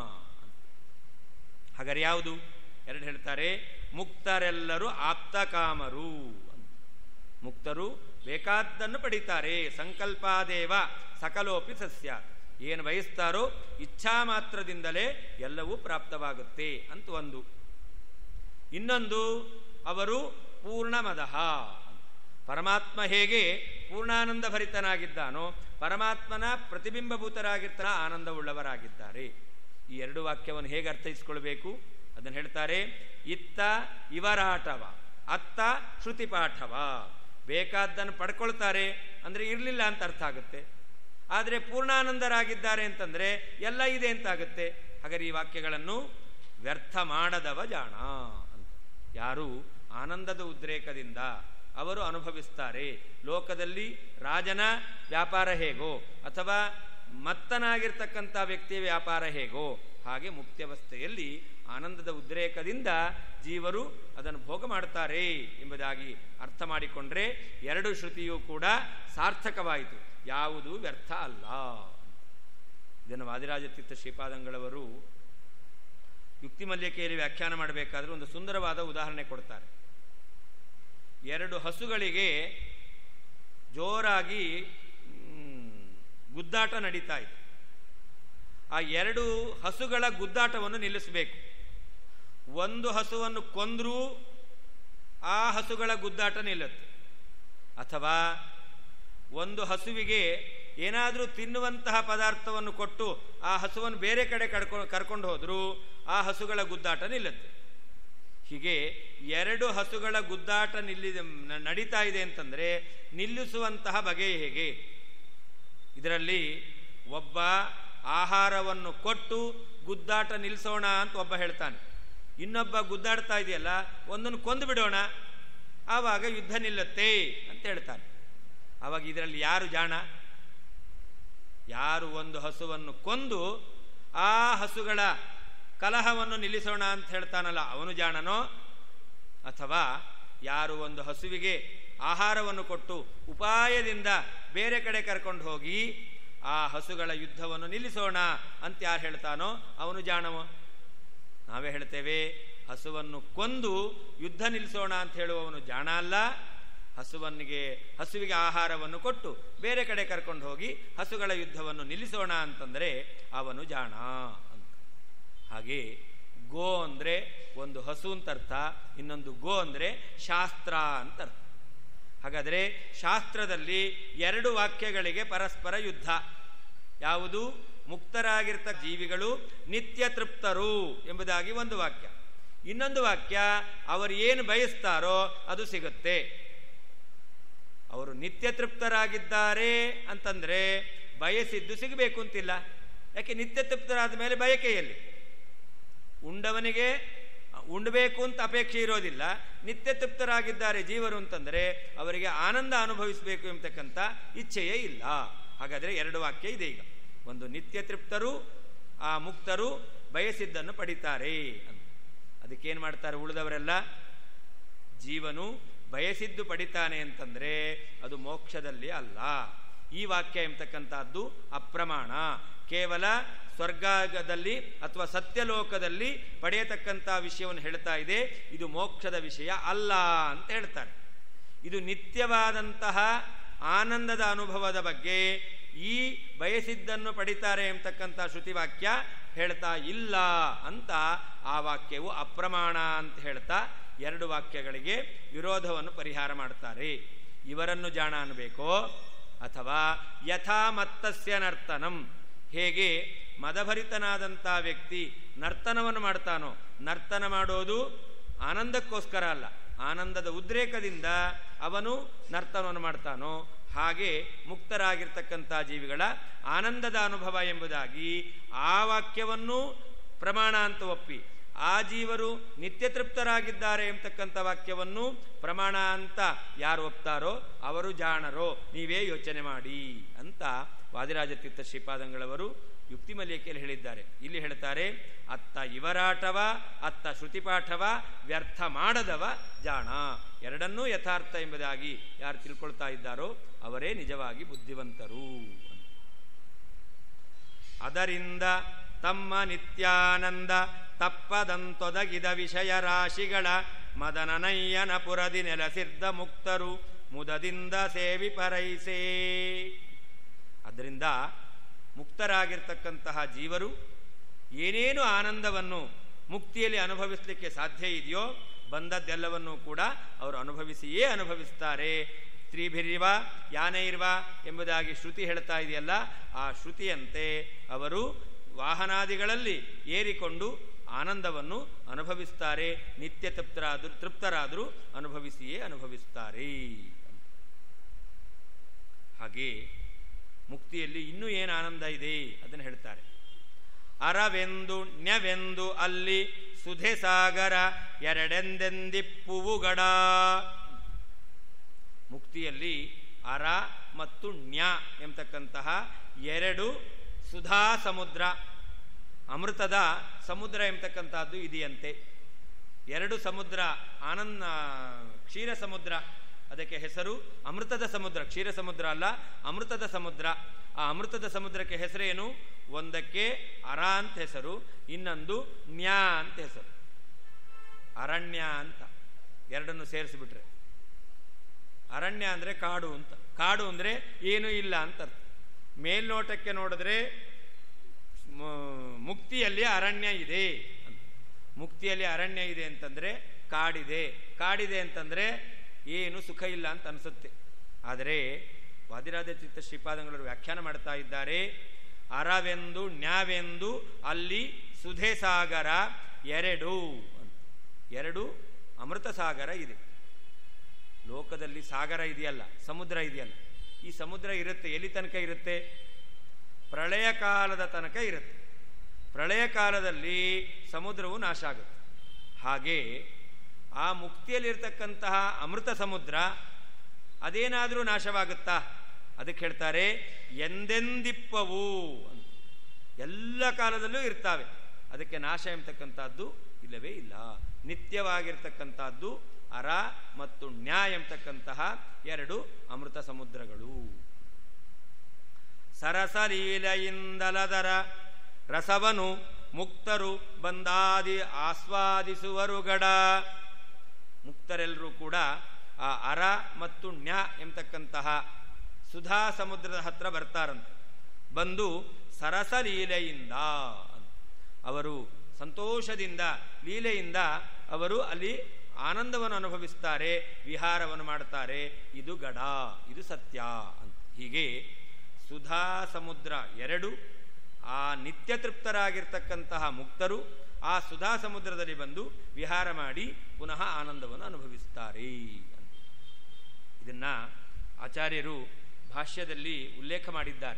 ಹಾಗಾದ್ರೆ ಯಾವುದು ಎರಡು ಹೇಳ್ತಾರೆ ಮುಕ್ತರೆಲ್ಲರೂ ಆಪ್ತಕಾಮರು ಮುಕ್ತರು ಬೇಕಾದ್ದನ್ನು ಪಡಿತಾರೆ ಸಂಕಲ್ಪಾದೇವ ಸಕಲೋಪಿ ಸಸ್ಯ ಏನು ಬಯಸ್ತಾರೋ ಇಚ್ಛಾ ಮಾತ್ರದಿಂದಲೇ ಎಲ್ಲವೂ ಪ್ರಾಪ್ತವಾಗುತ್ತೆ ಅಂತ ಒಂದು ಇನ್ನೊಂದು ಅವರು ಪೂರ್ಣಮದಃ ಪರಮಾತ್ಮ ಹೇಗೆ ಪೂರ್ಣಾನಂದ ಭರಿತನಾಗಿದ್ದಾನೋ ಪರಮಾತ್ಮನ ಪ್ರತಿಬಿಂಬಭೂತರಾಗಿರ್ತಾನ ಆನಂದವುಳ್ಳವರಾಗಿದ್ದಾರೆ ಈ ಎರಡು ವಾಕ್ಯವನ್ನು ಹೇಗೆ ಅರ್ಥೈಸಿಕೊಳ್ಬೇಕು ಅದನ್ನು ಹೇಳ್ತಾರೆ ಇತ್ತ ಇವರಾಟವ ಅತ್ತ ಶ್ರುತಿಪಾಠವ ಬೇಕಾದ್ದನ್ನು ಪಡ್ಕೊಳ್ತಾರೆ ಅಂದರೆ ಇರಲಿಲ್ಲ ಅಂತ ಅರ್ಥ ಆಗುತ್ತೆ ಆದರೆ ಪೂರ್ಣಾನಂದರಾಗಿದ್ದಾರೆ ಅಂತಂದರೆ ಎಲ್ಲ ಇದೆ ಅಂತಾಗುತ್ತೆ ಹಾಗಾದ್ರೆ ಈ ವಾಕ್ಯಗಳನ್ನು ವ್ಯರ್ಥ ಮಾಡದವ ಜಾಣ ಅಂತ ಯಾರು ಆನಂದದ ಉದ್ರೇಕದಿಂದ ಅವರು ಅನುಭವಿಸ್ತಾರೆ ಲೋಕದಲ್ಲಿ ರಾಜನ ವ್ಯಾಪಾರ ಹೇಗೋ ಅಥವಾ ಮತ್ತನಾಗಿರ್ತಕ್ಕಂಥ ವ್ಯಕ್ತಿಯ ವ್ಯಾಪಾರ ಹೇಗೋ ಹಾಗೆ ಮುಕ್ತ್ಯವಸ್ಥೆಯಲ್ಲಿ ಆನಂದದ ಉದ್ರೇಕದಿಂದ ಜೀವರು ಅದನ್ನು ಭೋಗ ಮಾಡ್ತಾರೆ ಎಂಬುದಾಗಿ ಅರ್ಥ ಮಾಡಿಕೊಂಡ್ರೆ ಎರಡು ಶ್ರುತಿಯೂ ಕೂಡ ಸಾರ್ಥಕವಾಯಿತು ಯಾವುದು ವ್ಯರ್ಥ ಅಲ್ಲ ಇದನ್ನು ವಾದಿರಾಜತೀರ್ಥ ಶ್ರೀಪಾದಂಗಳವರು ಯುಕ್ತಿ ಮಲ್ಯಕೆಯಲ್ಲಿ ವ್ಯಾಖ್ಯಾನ ಮಾಡಬೇಕಾದ್ರೆ ಒಂದು ಸುಂದರವಾದ ಉದಾಹರಣೆ ಕೊಡ್ತಾರೆ ಎರಡು ಹಸುಗಳಿಗೆ ಜೋರಾಗಿ ಗುದ್ದಾಟ ನಡೀತಾ ಇದೆ ಆ ಎರಡು ಹಸುಗಳ ಗುದ್ದಾಟವನ್ನು ನಿಲ್ಲಿಸಬೇಕು ಒಂದು ಹಸುವನ್ನು ಕೊಂದರೂ ಆ ಹಸುಗಳ ಗುದ್ದಾಟ ನಿಲ್ಲುತ್ತೆ ಅಥವಾ ಒಂದು ಹಸುವಿಗೆ ಏನಾದರೂ ತಿನ್ನುವಂತಹ ಪದಾರ್ಥವನ್ನು ಕೊಟ್ಟು ಆ ಹಸುವನ್ನು ಬೇರೆ ಕಡೆ ಕಡ್ಕೊಂಡು ಕರ್ಕೊಂಡು ಹೋದರೂ ಆ ಹಸುಗಳ ಗುದ್ದಾಟ ನಿಲ್ಲುತ್ತೆ ಹೀಗೆ ಎರಡು ಹಸುಗಳ ಗುದ್ದಾಟ ನಿಲ್ಲಿ ನಡೀತಾ ಇದೆ ಅಂತಂದರೆ ನಿಲ್ಲಿಸುವಂತಹ ಬಗೆ ಹೇಗೆ ಇದರಲ್ಲಿ ಒಬ್ಬ ಆಹಾರವನ್ನು ಕೊಟ್ಟು ಗುದ್ದಾಟ ನಿಲ್ಲಿಸೋಣ ಅಂತ ಒಬ್ಬ ಹೇಳ್ತಾನೆ ಇನ್ನೊಬ್ಬ ಗುದ್ದಾಡ್ತಾ ಇದೆಯಲ್ಲ ಒಂದನ್ನು ಕೊಂದು ಬಿಡೋಣ ಆವಾಗ ಯುದ್ಧ ನಿಲ್ಲುತ್ತೆ ಅಂತ ಹೇಳ್ತಾನೆ ಆವಾಗ ಇದರಲ್ಲಿ ಯಾರು ಜಾಣ ಯಾರು ಒಂದು ಹಸುವನ್ನು ಕೊಂದು ಆ ಹಸುಗಳ ಕಲಹವನ್ನು ನಿಲ್ಲಿಸೋಣ ಅಂತ ಹೇಳ್ತಾನಲ್ಲ ಅವನು ಜಾಣನೋ ಅಥವಾ ಯಾರು ಒಂದು ಹಸುವಿಗೆ ಆಹಾರವನ್ನು ಕೊಟ್ಟು ಉಪಾಯದಿಂದ ಬೇರೆ ಕಡೆ ಕರ್ಕೊಂಡು ಹೋಗಿ ಆ ಹಸುಗಳ ಯುದ್ಧವನ್ನು ನಿಲ್ಲಿಸೋಣ ಅಂತ ಯಾರು ಹೇಳ್ತಾನೋ ಅವನು ಜಾಣವೋ ನಾವೇ ಹೇಳ್ತೇವೆ ಹಸುವನ್ನು ಕೊಂದು ಯುದ್ಧ ನಿಲ್ಲಿಸೋಣ ಅಂತ ಹೇಳುವವನು ಜಾಣ ಅಲ್ಲ ಹಸುವನ್ನಿಗೆ ಹಸುವಿಗೆ ಆಹಾರವನ್ನು ಕೊಟ್ಟು ಬೇರೆ ಕಡೆ ಕರ್ಕೊಂಡು ಹೋಗಿ ಹಸುಗಳ ಯುದ್ಧವನ್ನು ನಿಲ್ಲಿಸೋಣ ಅಂತಂದರೆ ಅವನು ಜಾಣ ಅಂತ ಹಾಗೆ ಗೋ ಅಂದರೆ ಒಂದು ಹಸು ಅಂತ ಅರ್ಥ ಇನ್ನೊಂದು ಗೋ ಅಂದರೆ ಶಾಸ್ತ್ರ ಅಂತ ಅರ್ಥ ಹಾಗಾದರೆ ಶಾಸ್ತ್ರದಲ್ಲಿ ಎರಡು ವಾಕ್ಯಗಳಿಗೆ ಪರಸ್ಪರ ಯುದ್ಧ ಯಾವುದು ಮುಕ್ತರಾಗಿರ್ತ ಜೀವಿಗಳು ನಿತ್ಯ ತೃಪ್ತರು ಎಂಬುದಾಗಿ ಒಂದು ವಾಕ್ಯ ಇನ್ನೊಂದು ವಾಕ್ಯ ಅವರು ಏನು ಬಯಸ್ತಾರೋ ಅದು ಸಿಗುತ್ತೆ ಅವರು ನಿತ್ಯ ತೃಪ್ತರಾಗಿದ್ದಾರೆ ಅಂತಂದ್ರೆ ಬಯಸಿದ್ದು ಸಿಗಬೇಕು ಅಂತಿಲ್ಲ ಯಾಕೆ ನಿತ್ಯ ತೃಪ್ತರಾದ ಮೇಲೆ ಬಯಕೆಯಲ್ಲಿ ಉಂಡವನಿಗೆ ಉಂಡಬೇಕು ಅಂತ ಅಪೇಕ್ಷೆ ಇರೋದಿಲ್ಲ ನಿತ್ಯ ತೃಪ್ತರಾಗಿದ್ದಾರೆ ಜೀವರು ಅಂತಂದರೆ ಅವರಿಗೆ ಆನಂದ ಅನುಭವಿಸಬೇಕು ಎಂಬತಕ್ಕಂಥ ಇಚ್ಛೆಯೇ ಇಲ್ಲ ಹಾಗಾದರೆ ಎರಡು ವಾಕ್ಯ ಇದೆ ಈಗ ಒಂದು ನಿತ್ಯ ತೃಪ್ತರು ಆ ಮುಕ್ತರು ಬಯಸಿದ್ದನ್ನು ಪಡಿತಾರೆ ಅಂತ ಅದಕ್ಕೇನು ಮಾಡ್ತಾರೆ ಉಳಿದವರೆಲ್ಲ ಜೀವನು ಬಯಸಿದ್ದು ಪಡಿತಾನೆ ಅಂತಂದರೆ ಅದು ಮೋಕ್ಷದಲ್ಲಿ ಅಲ್ಲ ಈ ವಾಕ್ಯ ಎಂಬತಕ್ಕಂಥದ್ದು ಅಪ್ರಮಾಣ ಕೇವಲ ಸ್ವರ್ಗದಲ್ಲಿ ಅಥವಾ ಸತ್ಯಲೋಕದಲ್ಲಿ ಪಡೆಯತಕ್ಕಂಥ ವಿಷಯವನ್ನು ಹೇಳ್ತಾ ಇದೆ ಇದು ಮೋಕ್ಷದ ವಿಷಯ ಅಲ್ಲ ಅಂತ ಹೇಳ್ತಾರೆ ಇದು ನಿತ್ಯವಾದಂತಹ ಆನಂದದ ಅನುಭವದ ಬಗ್ಗೆ ಈ ಬಯಸಿದ್ದನ್ನು ಪಡಿತಾರೆ ಎಂಬತಕ್ಕಂಥ ಶ್ರುತಿವಾಕ್ಯ ಹೇಳ್ತಾ ಇಲ್ಲ ಅಂತ ಆ ವಾಕ್ಯವು ಅಪ್ರಮಾಣ ಅಂತ ಹೇಳ್ತಾ ಎರಡು ವಾಕ್ಯಗಳಿಗೆ ವಿರೋಧವನ್ನು ಪರಿಹಾರ ಮಾಡ್ತಾರೆ ಇವರನ್ನು ಜಾಣ ಅನ್ನಬೇಕೋ ಅಥವಾ ಯಥಾ ಮತ್ತಸ್ಯ ನರ್ತನಂ ಹೇಗೆ ಮದಭರಿತನಾದಂಥ ವ್ಯಕ್ತಿ ನರ್ತನವನ್ನು ಮಾಡ್ತಾನೋ ನರ್ತನ ಮಾಡೋದು ಆನಂದಕ್ಕೋಸ್ಕರ ಅಲ್ಲ ಆನಂದದ ಉದ್ರೇಕದಿಂದ ಅವನು ನರ್ತನವನ್ನು ಮಾಡ್ತಾನೋ ಹಾಗೆ ಮುಕ್ತರಾಗಿರ್ತಕ್ಕಂಥ ಜೀವಿಗಳ ಆನಂದದ ಅನುಭವ ಎಂಬುದಾಗಿ ಆ ವಾಕ್ಯವನ್ನು ಪ್ರಮಾಣ ಅಂತ ಒಪ್ಪಿ ಆ ಜೀವರು ನಿತ್ಯ ತೃಪ್ತರಾಗಿದ್ದಾರೆ ಎಂಬತಕ್ಕಂಥ ವಾಕ್ಯವನ್ನು ಪ್ರಮಾಣ ಅಂತ ಯಾರು ಒಪ್ತಾರೋ ಅವರು ಜಾಣರೋ ನೀವೇ ಯೋಚನೆ ಮಾಡಿ ಅಂತ ವಾದಿರಾಜ ತೀರ್ಥ ಶ್ರೀಪಾದಂಗಳವರು ಯುಕ್ತಿಮಲ್ಯಕೆಯಲ್ಲಿ ಹೇಳಿದ್ದಾರೆ ಇಲ್ಲಿ ಹೇಳ್ತಾರೆ ಅತ್ತ ಇವರಾಟವ ಅತ್ತ ಶ್ರುತಿಪಾಠವ ವ್ಯರ್ಥ ಮಾಡದವ ಜಾಣ ಎರಡನ್ನೂ ಯಥಾರ್ಥ ಎಂಬುದಾಗಿ ಯಾರು ತಿಳ್ಕೊಳ್ತಾ ಇದ್ದಾರೋ ಅವರೇ ನಿಜವಾಗಿ ಬುದ್ಧಿವಂತರು ಅದರಿಂದ ತಮ್ಮ ನಿತ್ಯಾನಂದ ತಪ್ಪದಂತೊದಗಿದ ವಿಷಯ ರಾಶಿಗಳ ಮದನನಯ್ಯನ ಪುರದಿ ನೆಲಸಿದ್ದ ಮುಕ್ತರು ಮುದದಿಂದ ಸೇವಿ ಪರೈಸೇ ಅದರಿಂದ ಮುಕ್ತರಾಗಿರ್ತಕ್ಕಂತಹ ಜೀವರು ಏನೇನು ಆನಂದವನ್ನು ಮುಕ್ತಿಯಲ್ಲಿ ಅನುಭವಿಸಲಿಕ್ಕೆ ಸಾಧ್ಯ ಇದೆಯೋ ಬಂದದ್ದೆಲ್ಲವನ್ನೂ ಕೂಡ ಅವರು ಅನುಭವಿಸಿಯೇ ಅನುಭವಿಸ್ತಾರೆ ಸ್ತ್ರೀಭಿರಿವ ಯಾನೈರ್ವ ಎಂಬುದಾಗಿ ಶ್ರುತಿ ಹೇಳ್ತಾ ಇದೆಯಲ್ಲ ಆ ಶ್ರುತಿಯಂತೆ ಅವರು ವಾಹನಾದಿಗಳಲ್ಲಿ ಏರಿಕೊಂಡು ಆನಂದವನ್ನು ಅನುಭವಿಸ್ತಾರೆ ನಿತ್ಯ ತೃಪ್ತರಾದರೂ ತೃಪ್ತರಾದರೂ ಅನುಭವಿಸಿಯೇ ಅನುಭವಿಸ್ತಾರೆ ಹಾಗೆ ಮುಕ್ತಿಯಲ್ಲಿ ಇನ್ನೂ ಏನು ಆನಂದ ಇದೆ ಅದನ್ನು ಹೇಳ್ತಾರೆ ಅರವೆಂದು ಣ್ಯವೆಂದು ಅಲ್ಲಿ ಸುಧೆ ಸಾಗರ ಎರಡೆಂದೆಂದಿಪ್ಪುವುಗಡ ಮುಕ್ತಿಯಲ್ಲಿ ಅರ ಮತ್ತು ಣ್ಯ ಎಂಬತಕ್ಕಂತಹ ಎರಡು ಸುಧಾ ಸಮುದ್ರ ಅಮೃತದ ಸಮುದ್ರ ಎಂಬತಕ್ಕಂತಹದ್ದು ಇದೆಯಂತೆ ಎರಡು ಸಮುದ್ರ ಆನಂದ ಕ್ಷೀರ ಸಮುದ್ರ ಅದಕ್ಕೆ ಹೆಸರು ಅಮೃತದ ಸಮುದ್ರ ಕ್ಷೀರ ಸಮುದ್ರ ಅಲ್ಲ ಅಮೃತದ ಸಮುದ್ರ ಆ ಅಮೃತದ ಸಮುದ್ರಕ್ಕೆ ಹೆಸರೇನು ಒಂದಕ್ಕೆ ಅರ ಅಂತ ಹೆಸರು ಇನ್ನೊಂದು ನ್ಯಾ ಅಂತ ಹೆಸರು ಅರಣ್ಯ ಅಂತ ಎರಡನ್ನು ಸೇರಿಸಿಬಿಟ್ರೆ ಅರಣ್ಯ ಅಂದರೆ ಕಾಡು ಅಂತ ಕಾಡು ಅಂದರೆ ಏನೂ ಇಲ್ಲ ಅಂತ ಅರ್ಥ ಮೇಲ್ನೋಟಕ್ಕೆ ನೋಡಿದ್ರೆ ಮುಕ್ತಿಯಲ್ಲಿ ಅರಣ್ಯ ಇದೆ ಅಂತ ಮುಕ್ತಿಯಲ್ಲಿ ಅರಣ್ಯ ಇದೆ ಅಂತಂದರೆ ಕಾಡಿದೆ ಕಾಡಿದೆ ಅಂತಂದರೆ ಏನು ಸುಖ ಇಲ್ಲ ಅಂತ ಅನಿಸುತ್ತೆ ಆದರೆ ವಾದಿರಾಜ ಚಿತ್ತ ಶ್ರೀಪಾದಂಗಳವರು ವ್ಯಾಖ್ಯಾನ ಮಾಡ್ತಾ ಇದ್ದಾರೆ ಅರವೆಂದು ನ್ಯಾವೆಂದು ಅಲ್ಲಿ ಸುಧೆ ಸಾಗರ ಎರಡು ಎರಡು ಅಮೃತ ಸಾಗರ ಇದೆ ಲೋಕದಲ್ಲಿ ಸಾಗರ ಇದೆಯಲ್ಲ ಸಮುದ್ರ ಇದೆಯಲ್ಲ ಈ ಸಮುದ್ರ ಇರುತ್ತೆ ಎಲ್ಲಿ ತನಕ ಇರುತ್ತೆ ಪ್ರಳಯ ಕಾಲದ ತನಕ ಇರುತ್ತೆ ಪ್ರಳಯ ಕಾಲದಲ್ಲಿ ಸಮುದ್ರವು ನಾಶ ಆಗುತ್ತೆ ಹಾಗೆ ಆ ಮುಕ್ತಿಯಲ್ಲಿರ್ತಕ್ಕಂತಹ ಅಮೃತ ಸಮುದ್ರ ಅದೇನಾದರೂ ನಾಶವಾಗುತ್ತಾ ಅದಕ್ಕೆ ಹೇಳ್ತಾರೆ ಎಂದೆಂದಿಪ್ಪವು ಅಂತ ಎಲ್ಲ ಕಾಲದಲ್ಲೂ ಇರ್ತಾವೆ ಅದಕ್ಕೆ ನಾಶ ಎಂಬತಕ್ಕಂಥದ್ದು ಇಲ್ಲವೇ ಇಲ್ಲ ನಿತ್ಯವಾಗಿರ್ತಕ್ಕಂಥದ್ದು ಅರ ಮತ್ತು ನ್ಯಾಯ ಎಂಬತಕ್ಕಂತಹ ಎರಡು ಅಮೃತ ಸಮುದ್ರಗಳು ಸರಸಲೀಲೆಯಿಂದಲದರ ರಸವನು ಮುಕ್ತರು ಬಂದಾದಿ ಆಸ್ವಾದಿಸುವರು ಗಡ ಮುಕ್ತರೆಲ್ಲರೂ ಕೂಡ ಆ ಅರ ಮತ್ತು ನ್ಯ ಎಂಬತಕ್ಕಂತಹ ಸುಧಾ ಸಮುದ್ರದ ಹತ್ರ ಬರ್ತಾರಂತೆ ಬಂದು ಸರಸಲೀಲೆಯಿಂದ ಅವರು ಸಂತೋಷದಿಂದ ಲೀಲೆಯಿಂದ ಅವರು ಅಲ್ಲಿ ಆನಂದವನ್ನು ಅನುಭವಿಸ್ತಾರೆ ವಿಹಾರವನ್ನು ಮಾಡ್ತಾರೆ ಇದು ಗಡ ಇದು ಸತ್ಯ ಅಂತ ಹೀಗೆ ಸುಧಾ ಸಮುದ್ರ ಎರಡು ಆ ನಿತ್ಯ ತೃಪ್ತರಾಗಿರ್ತಕ್ಕಂತಹ ಮುಕ್ತರು ಆ ಸುಧಾ ಸಮುದ್ರದಲ್ಲಿ ಬಂದು ವಿಹಾರ ಮಾಡಿ ಪುನಃ ಆನಂದವನ್ನು ಅನುಭವಿಸ್ತಾರೆ ಇದನ್ನ ಆಚಾರ್ಯರು ಭಾಷ್ಯದಲ್ಲಿ ಉಲ್ಲೇಖ ಮಾಡಿದ್ದಾರೆ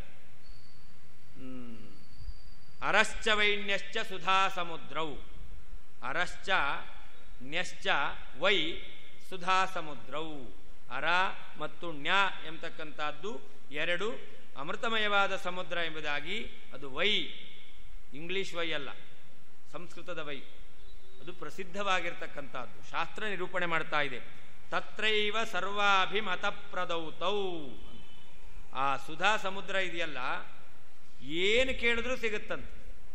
ಅರಶ್ಚ ವೈಣ್ಯಶ್ಚ ಸುಧಾ ಸಮುದ್ರವು ಅರಶ್ಚ ನ್ಯಶ್ಚ ವೈ ಸುಧಾ ಸಮುದ್ರವು ಅರ ಮತ್ತು ನ್ಯ ಎಂಬತಕ್ಕಂಥದ್ದು ಎರಡು ಅಮೃತಮಯವಾದ ಸಮುದ್ರ ಎಂಬುದಾಗಿ ಅದು ವೈ ಇಂಗ್ಲಿಷ್ ವೈ ಅಲ್ಲ ಸಂಸ್ಕೃತದ ವೈ ಅದು ಪ್ರಸಿದ್ಧವಾಗಿರ್ತಕ್ಕಂಥದ್ದು ಶಾಸ್ತ್ರ ನಿರೂಪಣೆ ಮಾಡ್ತಾ ಇದೆ ತತ್ರೈವ ಸರ್ವಾಭಿಮತಪ್ರದೌತೌ ಆ ಸುಧಾ ಸಮುದ್ರ ಇದೆಯಲ್ಲ ಏನು ಕೇಳಿದ್ರೂ ಸಿಗುತ್ತಂತೆ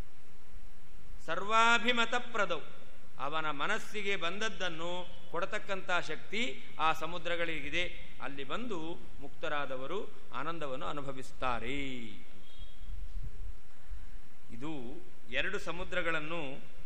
ಸರ್ವಾಭಿಮತಪ್ರದೌ ಅವನ ಮನಸ್ಸಿಗೆ ಬಂದದ್ದನ್ನು ಕೊಡತಕ್ಕಂಥ ಶಕ್ತಿ ಆ ಸಮುದ್ರಗಳಿಗಿದೆ ಅಲ್ಲಿ ಬಂದು ಮುಕ್ತರಾದವರು ಆನಂದವನ್ನು ಅನುಭವಿಸ್ತಾರೆ ಇದು ಎರಡು ಸಮುದ್ರಗಳನ್ನು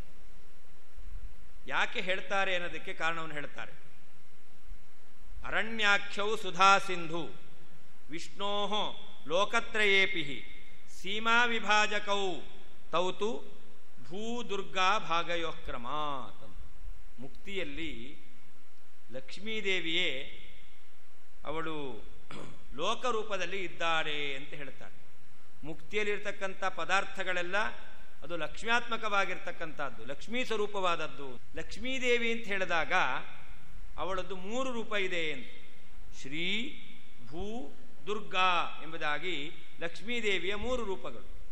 ಯಾಕೆ ಹೇಳ್ತಾರೆ ಅನ್ನೋದಕ್ಕೆ ಕಾರಣವನ್ನು ಹೇಳ್ತಾರೆ ಅರಣ್ಯಾಖ್ಯೌ ಸುಧಾ ಸಿಂಧು ವಿಷ್ಣೋ ಲೋಕತ್ರಯೇಪಿ ಸೀಮಾ ವಿಭಾಜಕೌ ತೌತು ಭೂದುರ್ಗಾ ಭಾಗಯೋಕ್ರಮಾತ್ ಮುಕ್ತಿಯಲ್ಲಿ ಲಕ್ಷ್ಮೀದೇವಿಯೇ ಅವಳು ಲೋಕರೂಪದಲ್ಲಿ ಇದ್ದಾರೆ ಅಂತ ಹೇಳ್ತಾರೆ ಮುಕ್ತಿಯಲ್ಲಿರ್ತಕ್ಕಂಥ ಪದಾರ್ಥಗಳೆಲ್ಲ ಅದು ಲಕ್ಷ್ಮ್ಯಾತ್ಮಕವಾಗಿರ್ತಕ್ಕಂಥದ್ದು ಲಕ್ಷ್ಮೀ ಸ್ವರೂಪವಾದದ್ದು ಲಕ್ಷ್ಮೀದೇವಿ ಅಂತ ಹೇಳಿದಾಗ ಅವಳದ್ದು ಮೂರು ರೂಪ ಇದೆ ಅಂತ ಶ್ರೀ ಭೂ ದುರ್ಗಾ ಎಂಬುದಾಗಿ ಲಕ್ಷ್ಮೀದೇವಿಯ ಮೂರು ರೂಪಗಳು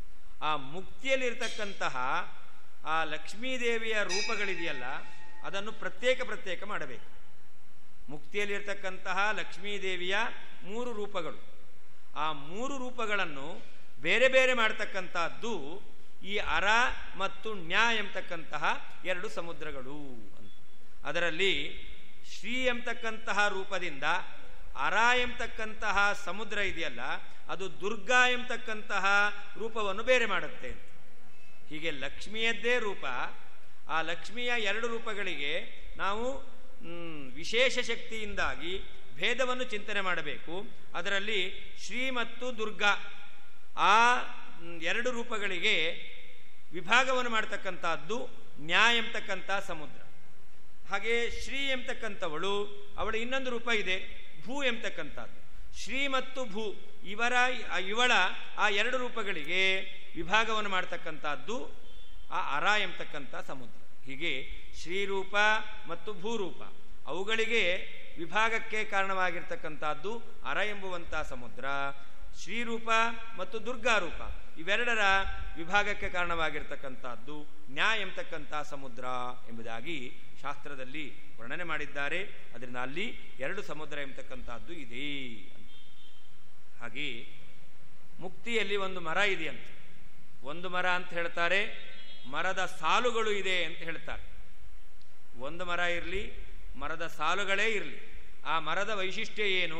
ಆ ಮುಕ್ತಿಯಲ್ಲಿರ್ತಕ್ಕಂತಹ ಆ ಲಕ್ಷ್ಮೀದೇವಿಯ ರೂಪಗಳಿದೆಯಲ್ಲ ಅದನ್ನು ಪ್ರತ್ಯೇಕ ಪ್ರತ್ಯೇಕ ಮಾಡಬೇಕು ಮುಕ್ತಿಯಲ್ಲಿರ್ತಕ್ಕಂತಹ ಲಕ್ಷ್ಮೀದೇವಿಯ ಮೂರು ರೂಪಗಳು ಆ ಮೂರು ರೂಪಗಳನ್ನು ಬೇರೆ ಬೇರೆ ಮಾಡ್ತಕ್ಕಂತಹದ್ದು ಈ ಅರ ಮತ್ತು ನ್ಯಾ ಎಂಬತಕ್ಕಂತಹ ಎರಡು ಸಮುದ್ರಗಳು ಅಂತ ಅದರಲ್ಲಿ ಶ್ರೀ ಎಂಬತಕ್ಕಂತಹ ರೂಪದಿಂದ ಅರ ಎಂಬತಕ್ಕಂತಹ ಸಮುದ್ರ ಇದೆಯಲ್ಲ ಅದು ದುರ್ಗಾ ಎಂಬತಕ್ಕಂತಹ ರೂಪವನ್ನು ಬೇರೆ ಮಾಡುತ್ತೆ ಅಂತ ಹೀಗೆ ಲಕ್ಷ್ಮಿಯದ್ದೇ ರೂಪ ಆ ಲಕ್ಷ್ಮಿಯ ಎರಡು ರೂಪಗಳಿಗೆ ನಾವು ವಿಶೇಷ ಶಕ್ತಿಯಿಂದಾಗಿ ಭೇದವನ್ನು ಚಿಂತನೆ ಮಾಡಬೇಕು ಅದರಲ್ಲಿ ಶ್ರೀ ಮತ್ತು ದುರ್ಗಾ ಆ ಎರಡು ರೂಪಗಳಿಗೆ ವಿಭಾಗವನ್ನು ಮಾಡ್ತಕ್ಕಂಥದ್ದು ನ್ಯಾಯ ಎಂಬತಕ್ಕಂಥ ಸಮುದ್ರ ಹಾಗೆ ಶ್ರೀ ಎಂಬತಕ್ಕಂಥವಳು ಅವಳ ಇನ್ನೊಂದು ರೂಪ ಇದೆ ಭೂ ಎಂಬತಕ್ಕಂಥದ್ದು ಶ್ರೀ ಮತ್ತು ಭೂ ಇವರ ಇವಳ ಆ ಎರಡು ರೂಪಗಳಿಗೆ ವಿಭಾಗವನ್ನು ಮಾಡ್ತಕ್ಕಂಥದ್ದು ಆ ಅರ ಎಂಬತಕ್ಕಂಥ ಸಮುದ್ರ ಹೀಗೆ ಶ್ರೀರೂಪ ಮತ್ತು ಭೂರೂಪ ಅವುಗಳಿಗೆ ವಿಭಾಗಕ್ಕೆ ಕಾರಣವಾಗಿರ್ತಕ್ಕಂಥದ್ದು ಅರ ಎಂಬುವಂಥ ಸಮುದ್ರ ಶ್ರೀರೂಪ ಮತ್ತು ದುರ್ಗಾರೂಪ ಇವೆರಡರ ವಿಭಾಗಕ್ಕೆ ಕಾರಣವಾಗಿರ್ತಕ್ಕಂಥದ್ದು ನ್ಯಾಯ ಎಂಬತಕ್ಕಂಥ ಸಮುದ್ರ ಎಂಬುದಾಗಿ ಶಾಸ್ತ್ರದಲ್ಲಿ ವರ್ಣನೆ ಮಾಡಿದ್ದಾರೆ ಅದರಿಂದ ಅಲ್ಲಿ ಎರಡು ಸಮುದ್ರ ಎಂಬತಕ್ಕಂಥದ್ದು ಇದೆ ಹಾಗೆ ಮುಕ್ತಿಯಲ್ಲಿ ಒಂದು ಮರ ಇದೆಯಂತೆ ಒಂದು ಮರ ಅಂತ ಹೇಳ್ತಾರೆ ಮರದ ಸಾಲುಗಳು ಇದೆ ಅಂತ ಹೇಳ್ತಾರೆ ಒಂದು ಮರ ಇರಲಿ ಮರದ ಸಾಲುಗಳೇ ಇರಲಿ ಆ ಮರದ ವೈಶಿಷ್ಟ್ಯ ಏನು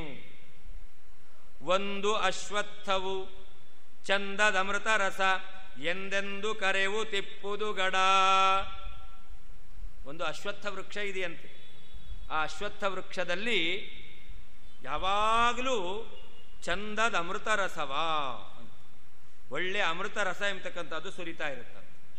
ಒಂದು ಅಶ್ವತ್ಥವು ಚಂದದಮೃತ ರಸ ಎಂದೆಂದು ಕರೆವು ತಿಪ್ಪುದು ಗಡ ಒಂದು ಅಶ್ವತ್ಥ ವೃಕ್ಷ ಇದೆಯಂತೆ ಆ ಅಶ್ವತ್ಥ ವೃಕ್ಷದಲ್ಲಿ ಯಾವಾಗಲೂ ಚಂದದ ಅಮೃತ ರಸವಾ ಅಂತ ಒಳ್ಳೆ ಅಮೃತ ರಸ ಎಂಬತಕ್ಕಂಥದ್ದು ಸುರಿತಾ ಇರುತ್ತದೆ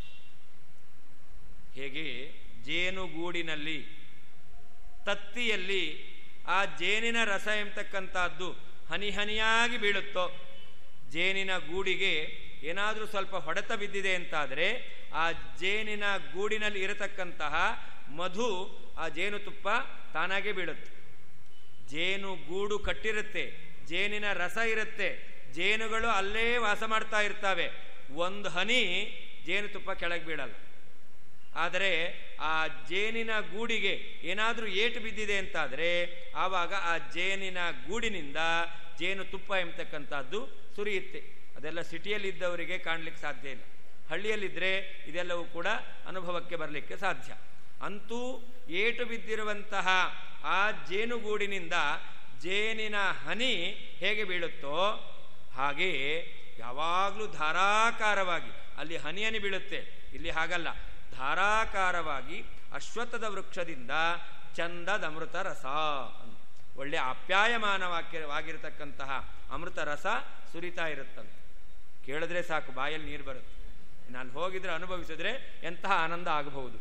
ಹೇಗೆ ಜೇನುಗೂಡಿನಲ್ಲಿ ತತ್ತಿಯಲ್ಲಿ ಆ ಜೇನಿನ ರಸ ಎಂಬತಕ್ಕಂಥದ್ದು ಹನಿ ಹನಿಯಾಗಿ ಬೀಳುತ್ತೋ ಜೇನಿನ ಗೂಡಿಗೆ ಏನಾದರೂ ಸ್ವಲ್ಪ ಹೊಡೆತ ಬಿದ್ದಿದೆ ಅಂತಾದರೆ ಆ ಜೇನಿನ ಗೂಡಿನಲ್ಲಿ ಇರತಕ್ಕಂತಹ ಮಧು ಆ ಜೇನುತುಪ್ಪ ತಾನಾಗೆ ಬೀಳುತ್ತೆ ಜೇನು ಗೂಡು ಕಟ್ಟಿರುತ್ತೆ ಜೇನಿನ ರಸ ಇರುತ್ತೆ ಜೇನುಗಳು ಅಲ್ಲೇ ವಾಸ ಮಾಡ್ತಾ ಇರ್ತವೆ ಒಂದು ಹನಿ ಜೇನುತುಪ್ಪ ಕೆಳಗೆ ಬೀಳಲ್ಲ ಆದರೆ ಆ ಜೇನಿನ ಗೂಡಿಗೆ ಏನಾದರೂ ಏಟು ಬಿದ್ದಿದೆ ಅಂತಾದರೆ ಆವಾಗ ಆ ಜೇನಿನ ಗೂಡಿನಿಂದ ಜೇನು ತುಪ್ಪ ಎಂಬತಕ್ಕಂಥದ್ದು ಸುರಿಯುತ್ತೆ ಅದೆಲ್ಲ ಸಿಟಿಯಲ್ಲಿದ್ದವರಿಗೆ ಕಾಣಲಿಕ್ಕೆ ಸಾಧ್ಯ ಇಲ್ಲ ಹಳ್ಳಿಯಲ್ಲಿದ್ದರೆ ಇದೆಲ್ಲವೂ ಕೂಡ ಅನುಭವಕ್ಕೆ ಬರಲಿಕ್ಕೆ ಸಾಧ್ಯ ಅಂತೂ ಏಟು ಬಿದ್ದಿರುವಂತಹ ಆ ಜೇನುಗೂಡಿನಿಂದ ಜೇನಿನ ಹನಿ ಹೇಗೆ ಬೀಳುತ್ತೋ ಹಾಗೆ ಯಾವಾಗಲೂ ಧಾರಾಕಾರವಾಗಿ ಅಲ್ಲಿ ಹನಿ ಹನಿ ಬೀಳುತ್ತೆ ಇಲ್ಲಿ ಹಾಗಲ್ಲ ಧಾರಾಕಾರವಾಗಿ ಅಶ್ವತ್ಥದ ವೃಕ್ಷದಿಂದ ಚಂದದ ಅಮೃತ ರಸ ಅಂತ ಒಳ್ಳೆ ಆಪ್ಯಾಯಮಾನವಾಗಿರತಕ್ಕಂತಹ ಅಮೃತ ರಸ ಸುರಿತಾ ಇರುತ್ತಂತೆ ಕೇಳಿದ್ರೆ ಸಾಕು ಬಾಯಲ್ಲಿ ನೀರು ಬರುತ್ತೆ ನಾನು ಹೋಗಿದ್ರೆ ಅನುಭವಿಸಿದ್ರೆ ಎಂತಹ ಆನಂದ ಆಗಬಹುದು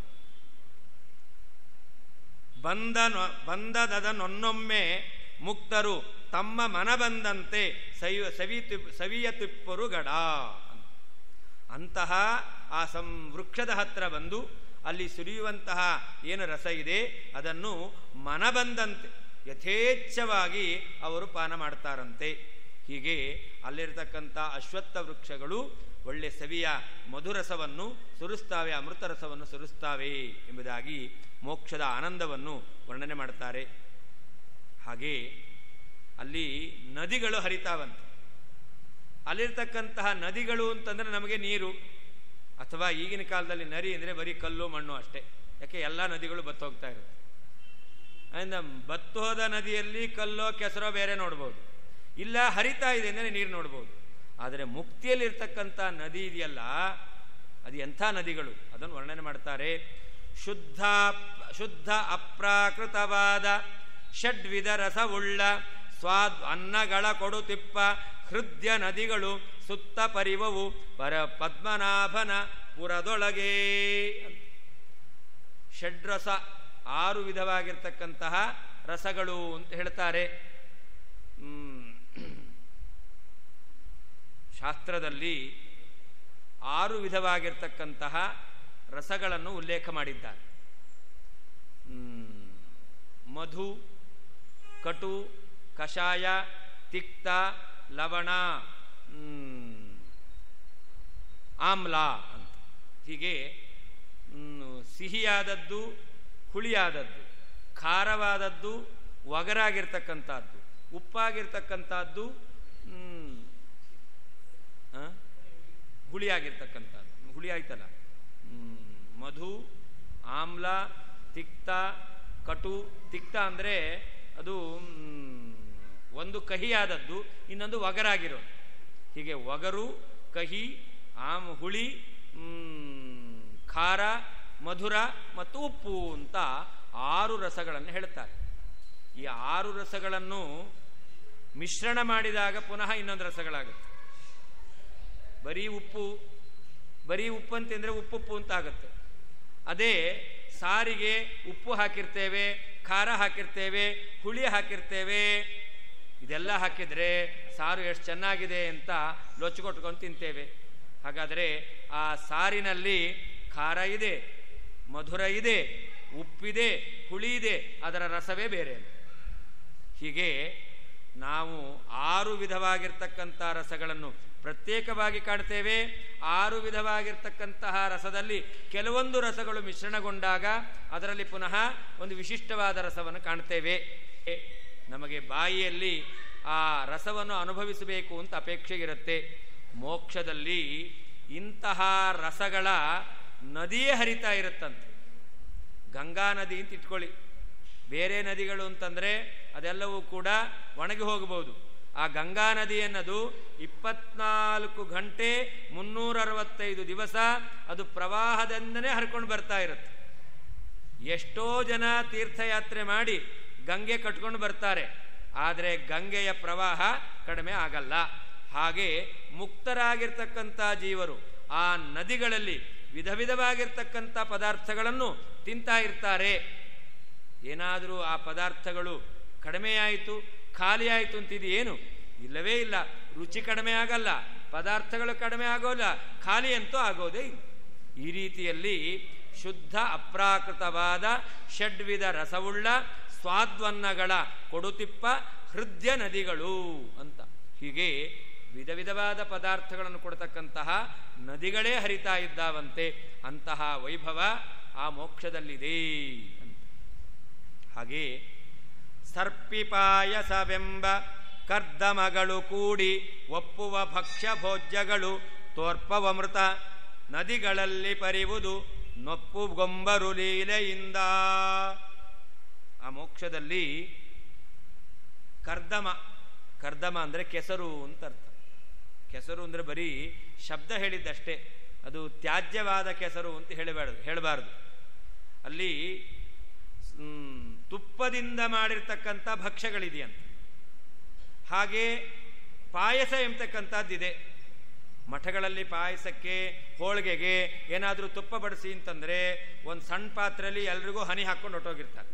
ಬಂದ ಬಂದದ ನೊನ್ನೊಮ್ಮೆ ಮುಕ್ತರು ತಮ್ಮ ಮನ ಬಂದಂತೆ ಸವಿ ಸವಿ ಸವಿಯ ತಿಪ್ಪರು ಗಡ ಅಂತಹ ಆ ಸಂ ವೃಕ್ಷದ ಹತ್ರ ಬಂದು ಅಲ್ಲಿ ಸುರಿಯುವಂತಹ ಏನು ರಸ ಇದೆ ಅದನ್ನು ಮನ ಬಂದಂತೆ ಯಥೇಚ್ಛವಾಗಿ ಅವರು ಪಾನ ಮಾಡ್ತಾರಂತೆ ಹೀಗೆ ಅಲ್ಲಿರ್ತಕ್ಕಂಥ ಅಶ್ವತ್ಥ ವೃಕ್ಷಗಳು ಒಳ್ಳೆ ಸವಿಯ ಮಧುರಸವನ್ನು ಸುರಿಸ್ತಾವೆ ಅಮೃತ ರಸವನ್ನು ಸುರಿಸ್ತಾವೆ ಎಂಬುದಾಗಿ ಮೋಕ್ಷದ ಆನಂದವನ್ನು ವರ್ಣನೆ ಮಾಡ್ತಾರೆ ಹಾಗೆ ಅಲ್ಲಿ ನದಿಗಳು ಹರಿತಾವಂತೆ ಅಲ್ಲಿರ್ತಕ್ಕಂತಹ ನದಿಗಳು ಅಂತಂದರೆ ನಮಗೆ ನೀರು ಅಥವಾ ಈಗಿನ ಕಾಲದಲ್ಲಿ ನರಿ ಅಂದರೆ ಬರೀ ಕಲ್ಲು ಮಣ್ಣು ಅಷ್ಟೇ ಯಾಕೆ ಎಲ್ಲ ನದಿಗಳು ಬತ್ತು ಹೋಗ್ತಾ ಇರುತ್ತೆ ಅದರಿಂದ ಬತ್ತೋದ ನದಿಯಲ್ಲಿ ಕಲ್ಲೋ ಕೆಸರೋ ಬೇರೆ ನೋಡ್ಬೋದು ಇಲ್ಲ ಹರಿತಾ ಇದೆ ಅಂದರೆ ನೀರು ನೋಡ್ಬೋದು ಆದರೆ ಮುಕ್ತಿಯಲ್ಲಿರ್ತಕ್ಕಂಥ ನದಿ ಇದೆಯಲ್ಲ ಅದು ಎಂಥ ನದಿಗಳು ಅದನ್ನು ವರ್ಣನೆ ಮಾಡ್ತಾರೆ ಶುದ್ಧ ಶುದ್ಧ ಅಪ್ರಾಕೃತವಾದ ಷಡ್ವಿಧ ರಸವುಳ್ಳ ಸ್ವಾದ್ ಅನ್ನಗಳ ಕೊಡುತಿಪ್ಪ ಹೃದಯ ನದಿಗಳು ಸುತ್ತ ಪರಿವವು ಪರ ಪದ್ಮನಾಭನ ಪುರದೊಳಗೆ ಷಡ್ರಸ ಆರು ವಿಧವಾಗಿರ್ತಕ್ಕಂತಹ ರಸಗಳು ಅಂತ ಹೇಳ್ತಾರೆ ಶಾಸ್ತ್ರದಲ್ಲಿ ಆರು ವಿಧವಾಗಿರ್ತಕ್ಕಂತಹ ರಸಗಳನ್ನು ಉಲ್ಲೇಖ ಮಾಡಿದ್ದಾರೆ ಮಧು ಕಟು ಕಷಾಯ ತಿಕ್ತ ಲವಣ ಆಮ್ಲ ಅಂತ ಹೀಗೆ ಮ್, ಸಿಹಿಯಾದದ್ದು ಹುಳಿಯಾದದ್ದು ಖಾರವಾದದ್ದು ಒಗರಾಗಿರ್ತಕ್ಕಂಥದ್ದು ಉಪ್ಪಾಗಿರ್ತಕ್ಕಂಥದ್ದು ಮ್, ಆ? ಹುಳಿಯಾಗಿರ್ತಕ್ಕಂಥದ್ದು ಹುಳಿ ಆಯ್ತಲ್ಲ ಮ್, ಮಧು ಆಮ್ಲ ತಿಕ್ತ ಕಟು ತಿಕ್ತ ಅಂದರೆ ಅದು ಮ್, ಒಂದು ಕಹಿಯಾದದ್ದು ಇನ್ನೊಂದು ಒಗರಾಗಿರೋದು ಹೀಗೆ ಒಗರು ಕಹಿ ಆಮ್ ಹುಳಿ ಮ್, ಖಾರ ಮಧುರ ಮತ್ತು ಉಪ್ಪು ಅಂತ ಆರು ರಸಗಳನ್ನು ಹೇಳ್ತಾರೆ ಈ ಆರು ರಸಗಳನ್ನು ಮಿಶ್ರಣ ಮಾಡಿದಾಗ ಪುನಃ ಇನ್ನೊಂದು ರಸಗಳಾಗುತ್ತೆ ಬರೀ ಉಪ್ಪು ಬರೀ ಉಪ್ಪು ಅಂತಂದರೆ ಉಪ್ಪುಪ್ಪು ಅಂತ ಆಗುತ್ತೆ ಅದೇ ಸಾರಿಗೆ ಉಪ್ಪು ಹಾಕಿರ್ತೇವೆ ಖಾರ ಹಾಕಿರ್ತೇವೆ ಹುಳಿ ಹಾಕಿರ್ತೇವೆ ಇದೆಲ್ಲ ಹಾಕಿದರೆ ಸಾರು ಎಷ್ಟು ಚೆನ್ನಾಗಿದೆ ಅಂತ ಲೊಚ್ಕೊಟ್ಕೊಂಡು ತಿಂತೇವೆ ಹಾಗಾದರೆ ಆ ಸಾರಿನಲ್ಲಿ ಖಾರ ಇದೆ ಮಧುರ ಇದೆ ಉಪ್ಪಿದೆ ಹುಳಿ ಇದೆ ಅದರ ರಸವೇ ಬೇರೆ ಹೀಗೆ ನಾವು ಆರು ವಿಧವಾಗಿರ್ತಕ್ಕಂಥ ರಸಗಳನ್ನು ಪ್ರತ್ಯೇಕವಾಗಿ ಕಾಣ್ತೇವೆ ಆರು ವಿಧವಾಗಿರ್ತಕ್ಕಂತಹ ರಸದಲ್ಲಿ ಕೆಲವೊಂದು ರಸಗಳು ಮಿಶ್ರಣಗೊಂಡಾಗ ಅದರಲ್ಲಿ ಪುನಃ ಒಂದು ವಿಶಿಷ್ಟವಾದ ರಸವನ್ನು ಕಾಣ್ತೇವೆ ನಮಗೆ ಬಾಯಿಯಲ್ಲಿ ಆ ರಸವನ್ನು ಅನುಭವಿಸಬೇಕು ಅಂತ ಅಪೇಕ್ಷೆ ಇರುತ್ತೆ ಮೋಕ್ಷದಲ್ಲಿ ಇಂತಹ ರಸಗಳ ನದಿಯೇ ಹರಿತಾ ಇರುತ್ತಂತೆ ಗಂಗಾ ನದಿ ಅಂತ ಇಟ್ಕೊಳ್ಳಿ ಬೇರೆ ನದಿಗಳು ಅಂತಂದರೆ ಅದೆಲ್ಲವೂ ಕೂಡ ಒಣಗಿ ಹೋಗಬಹುದು ಆ ಗಂಗಾ ನದಿ ಅನ್ನೋದು ಇಪ್ಪತ್ನಾಲ್ಕು ಗಂಟೆ ಮುನ್ನೂರ ಅರವತ್ತೈದು ದಿವಸ ಅದು ಪ್ರವಾಹದಿಂದನೇ ಹರ್ಕೊಂಡು ಬರ್ತಾ ಇರುತ್ತೆ ಎಷ್ಟೋ ಜನ ತೀರ್ಥಯಾತ್ರೆ ಮಾಡಿ ಗಂಗೆ ಕಟ್ಕೊಂಡು ಬರ್ತಾರೆ ಆದರೆ ಗಂಗೆಯ ಪ್ರವಾಹ ಕಡಿಮೆ ಆಗಲ್ಲ ಹಾಗೆ ಮುಕ್ತರಾಗಿರ್ತಕ್ಕಂಥ ಜೀವರು ಆ ನದಿಗಳಲ್ಲಿ ವಿಧ ವಿಧವಾಗಿರ್ತಕ್ಕಂಥ ಪದಾರ್ಥಗಳನ್ನು ತಿಂತಾ ಇರ್ತಾರೆ ಏನಾದರೂ ಆ ಪದಾರ್ಥಗಳು ಕಡಿಮೆಯಾಯಿತು ಖಾಲಿ ಆಯಿತು ಅಂತಿದು ಏನು ಇಲ್ಲವೇ ಇಲ್ಲ ರುಚಿ ಕಡಿಮೆ ಆಗಲ್ಲ ಪದಾರ್ಥಗಳು ಕಡಿಮೆ ಆಗೋಲ್ಲ ಖಾಲಿ ಅಂತೂ ಆಗೋದೇ ಇಲ್ಲ ಈ ರೀತಿಯಲ್ಲಿ ಶುದ್ಧ ಅಪ್ರಾಕೃತವಾದ ಷಡ್ವಿಧ ರಸವುಳ್ಳ ಸ್ವಾದ್ವನ್ನಗಳ ಕೊಡುತಿಪ್ಪ ಹೃದಯ ನದಿಗಳು ಅಂತ ಹೀಗೆ ವಿಧ ವಿಧವಾದ ಪದಾರ್ಥಗಳನ್ನು ಕೊಡ್ತಕ್ಕಂತಹ ನದಿಗಳೇ ಹರಿತಾ ಇದ್ದಾವಂತೆ ಅಂತಹ ವೈಭವ ಆ ಮೋಕ್ಷದಲ್ಲಿದೆ ಅಂತ ಹಾಗೆ ಸರ್ಪಿಪಾಯಸವೆಂಬ ಕರ್ದಮಗಳು ಕೂಡಿ ಒಪ್ಪುವ ಭಕ್ಷ್ಯ ಭೋಜ್ಯಗಳು ತೋರ್ಪವಮೃತ ನದಿಗಳಲ್ಲಿ ಪರಿವುದು ನೊಪ್ಪು ಗೊಂಬರು ಲೀಲೆಯಿಂದ ಆ ಮೋಕ್ಷದಲ್ಲಿ ಕರ್ದಮ ಕರ್ದಮ ಅಂದರೆ ಕೆಸರು ಅಂತ ಅರ್ಥ ಕೆಸರು ಅಂದರೆ ಬರೀ ಶಬ್ದ ಹೇಳಿದ್ದಷ್ಟೇ ಅದು ತ್ಯಾಜ್ಯವಾದ ಕೆಸರು ಅಂತ ಹೇಳಬಾರದು ಹೇಳಬಾರದು ಅಲ್ಲಿ ಮ್, ತುಪ್ಪದಿಂದ ಮಾಡಿರ್ತಕ್ಕಂಥ ಭಕ್ಷ್ಯಗಳಿದೆಯಂತೆ ಹಾಗೆ ಪಾಯಸ ಎಂಬತಕ್ಕಂಥದ್ದಿದೆ ಮಠಗಳಲ್ಲಿ ಪಾಯಸಕ್ಕೆ ಹೋಳಿಗೆಗೆ ಏನಾದರೂ ತುಪ್ಪ ಬಡಿಸಿ ಅಂತಂದರೆ ಒಂದು ಸಣ್ಣ ಪಾತ್ರೆಯಲ್ಲಿ ಎಲ್ರಿಗೂ ಹನಿ ಹಾಕ್ಕೊಂಡು ಹೊಟ್ಟೋಗಿರ್ತಾರೆ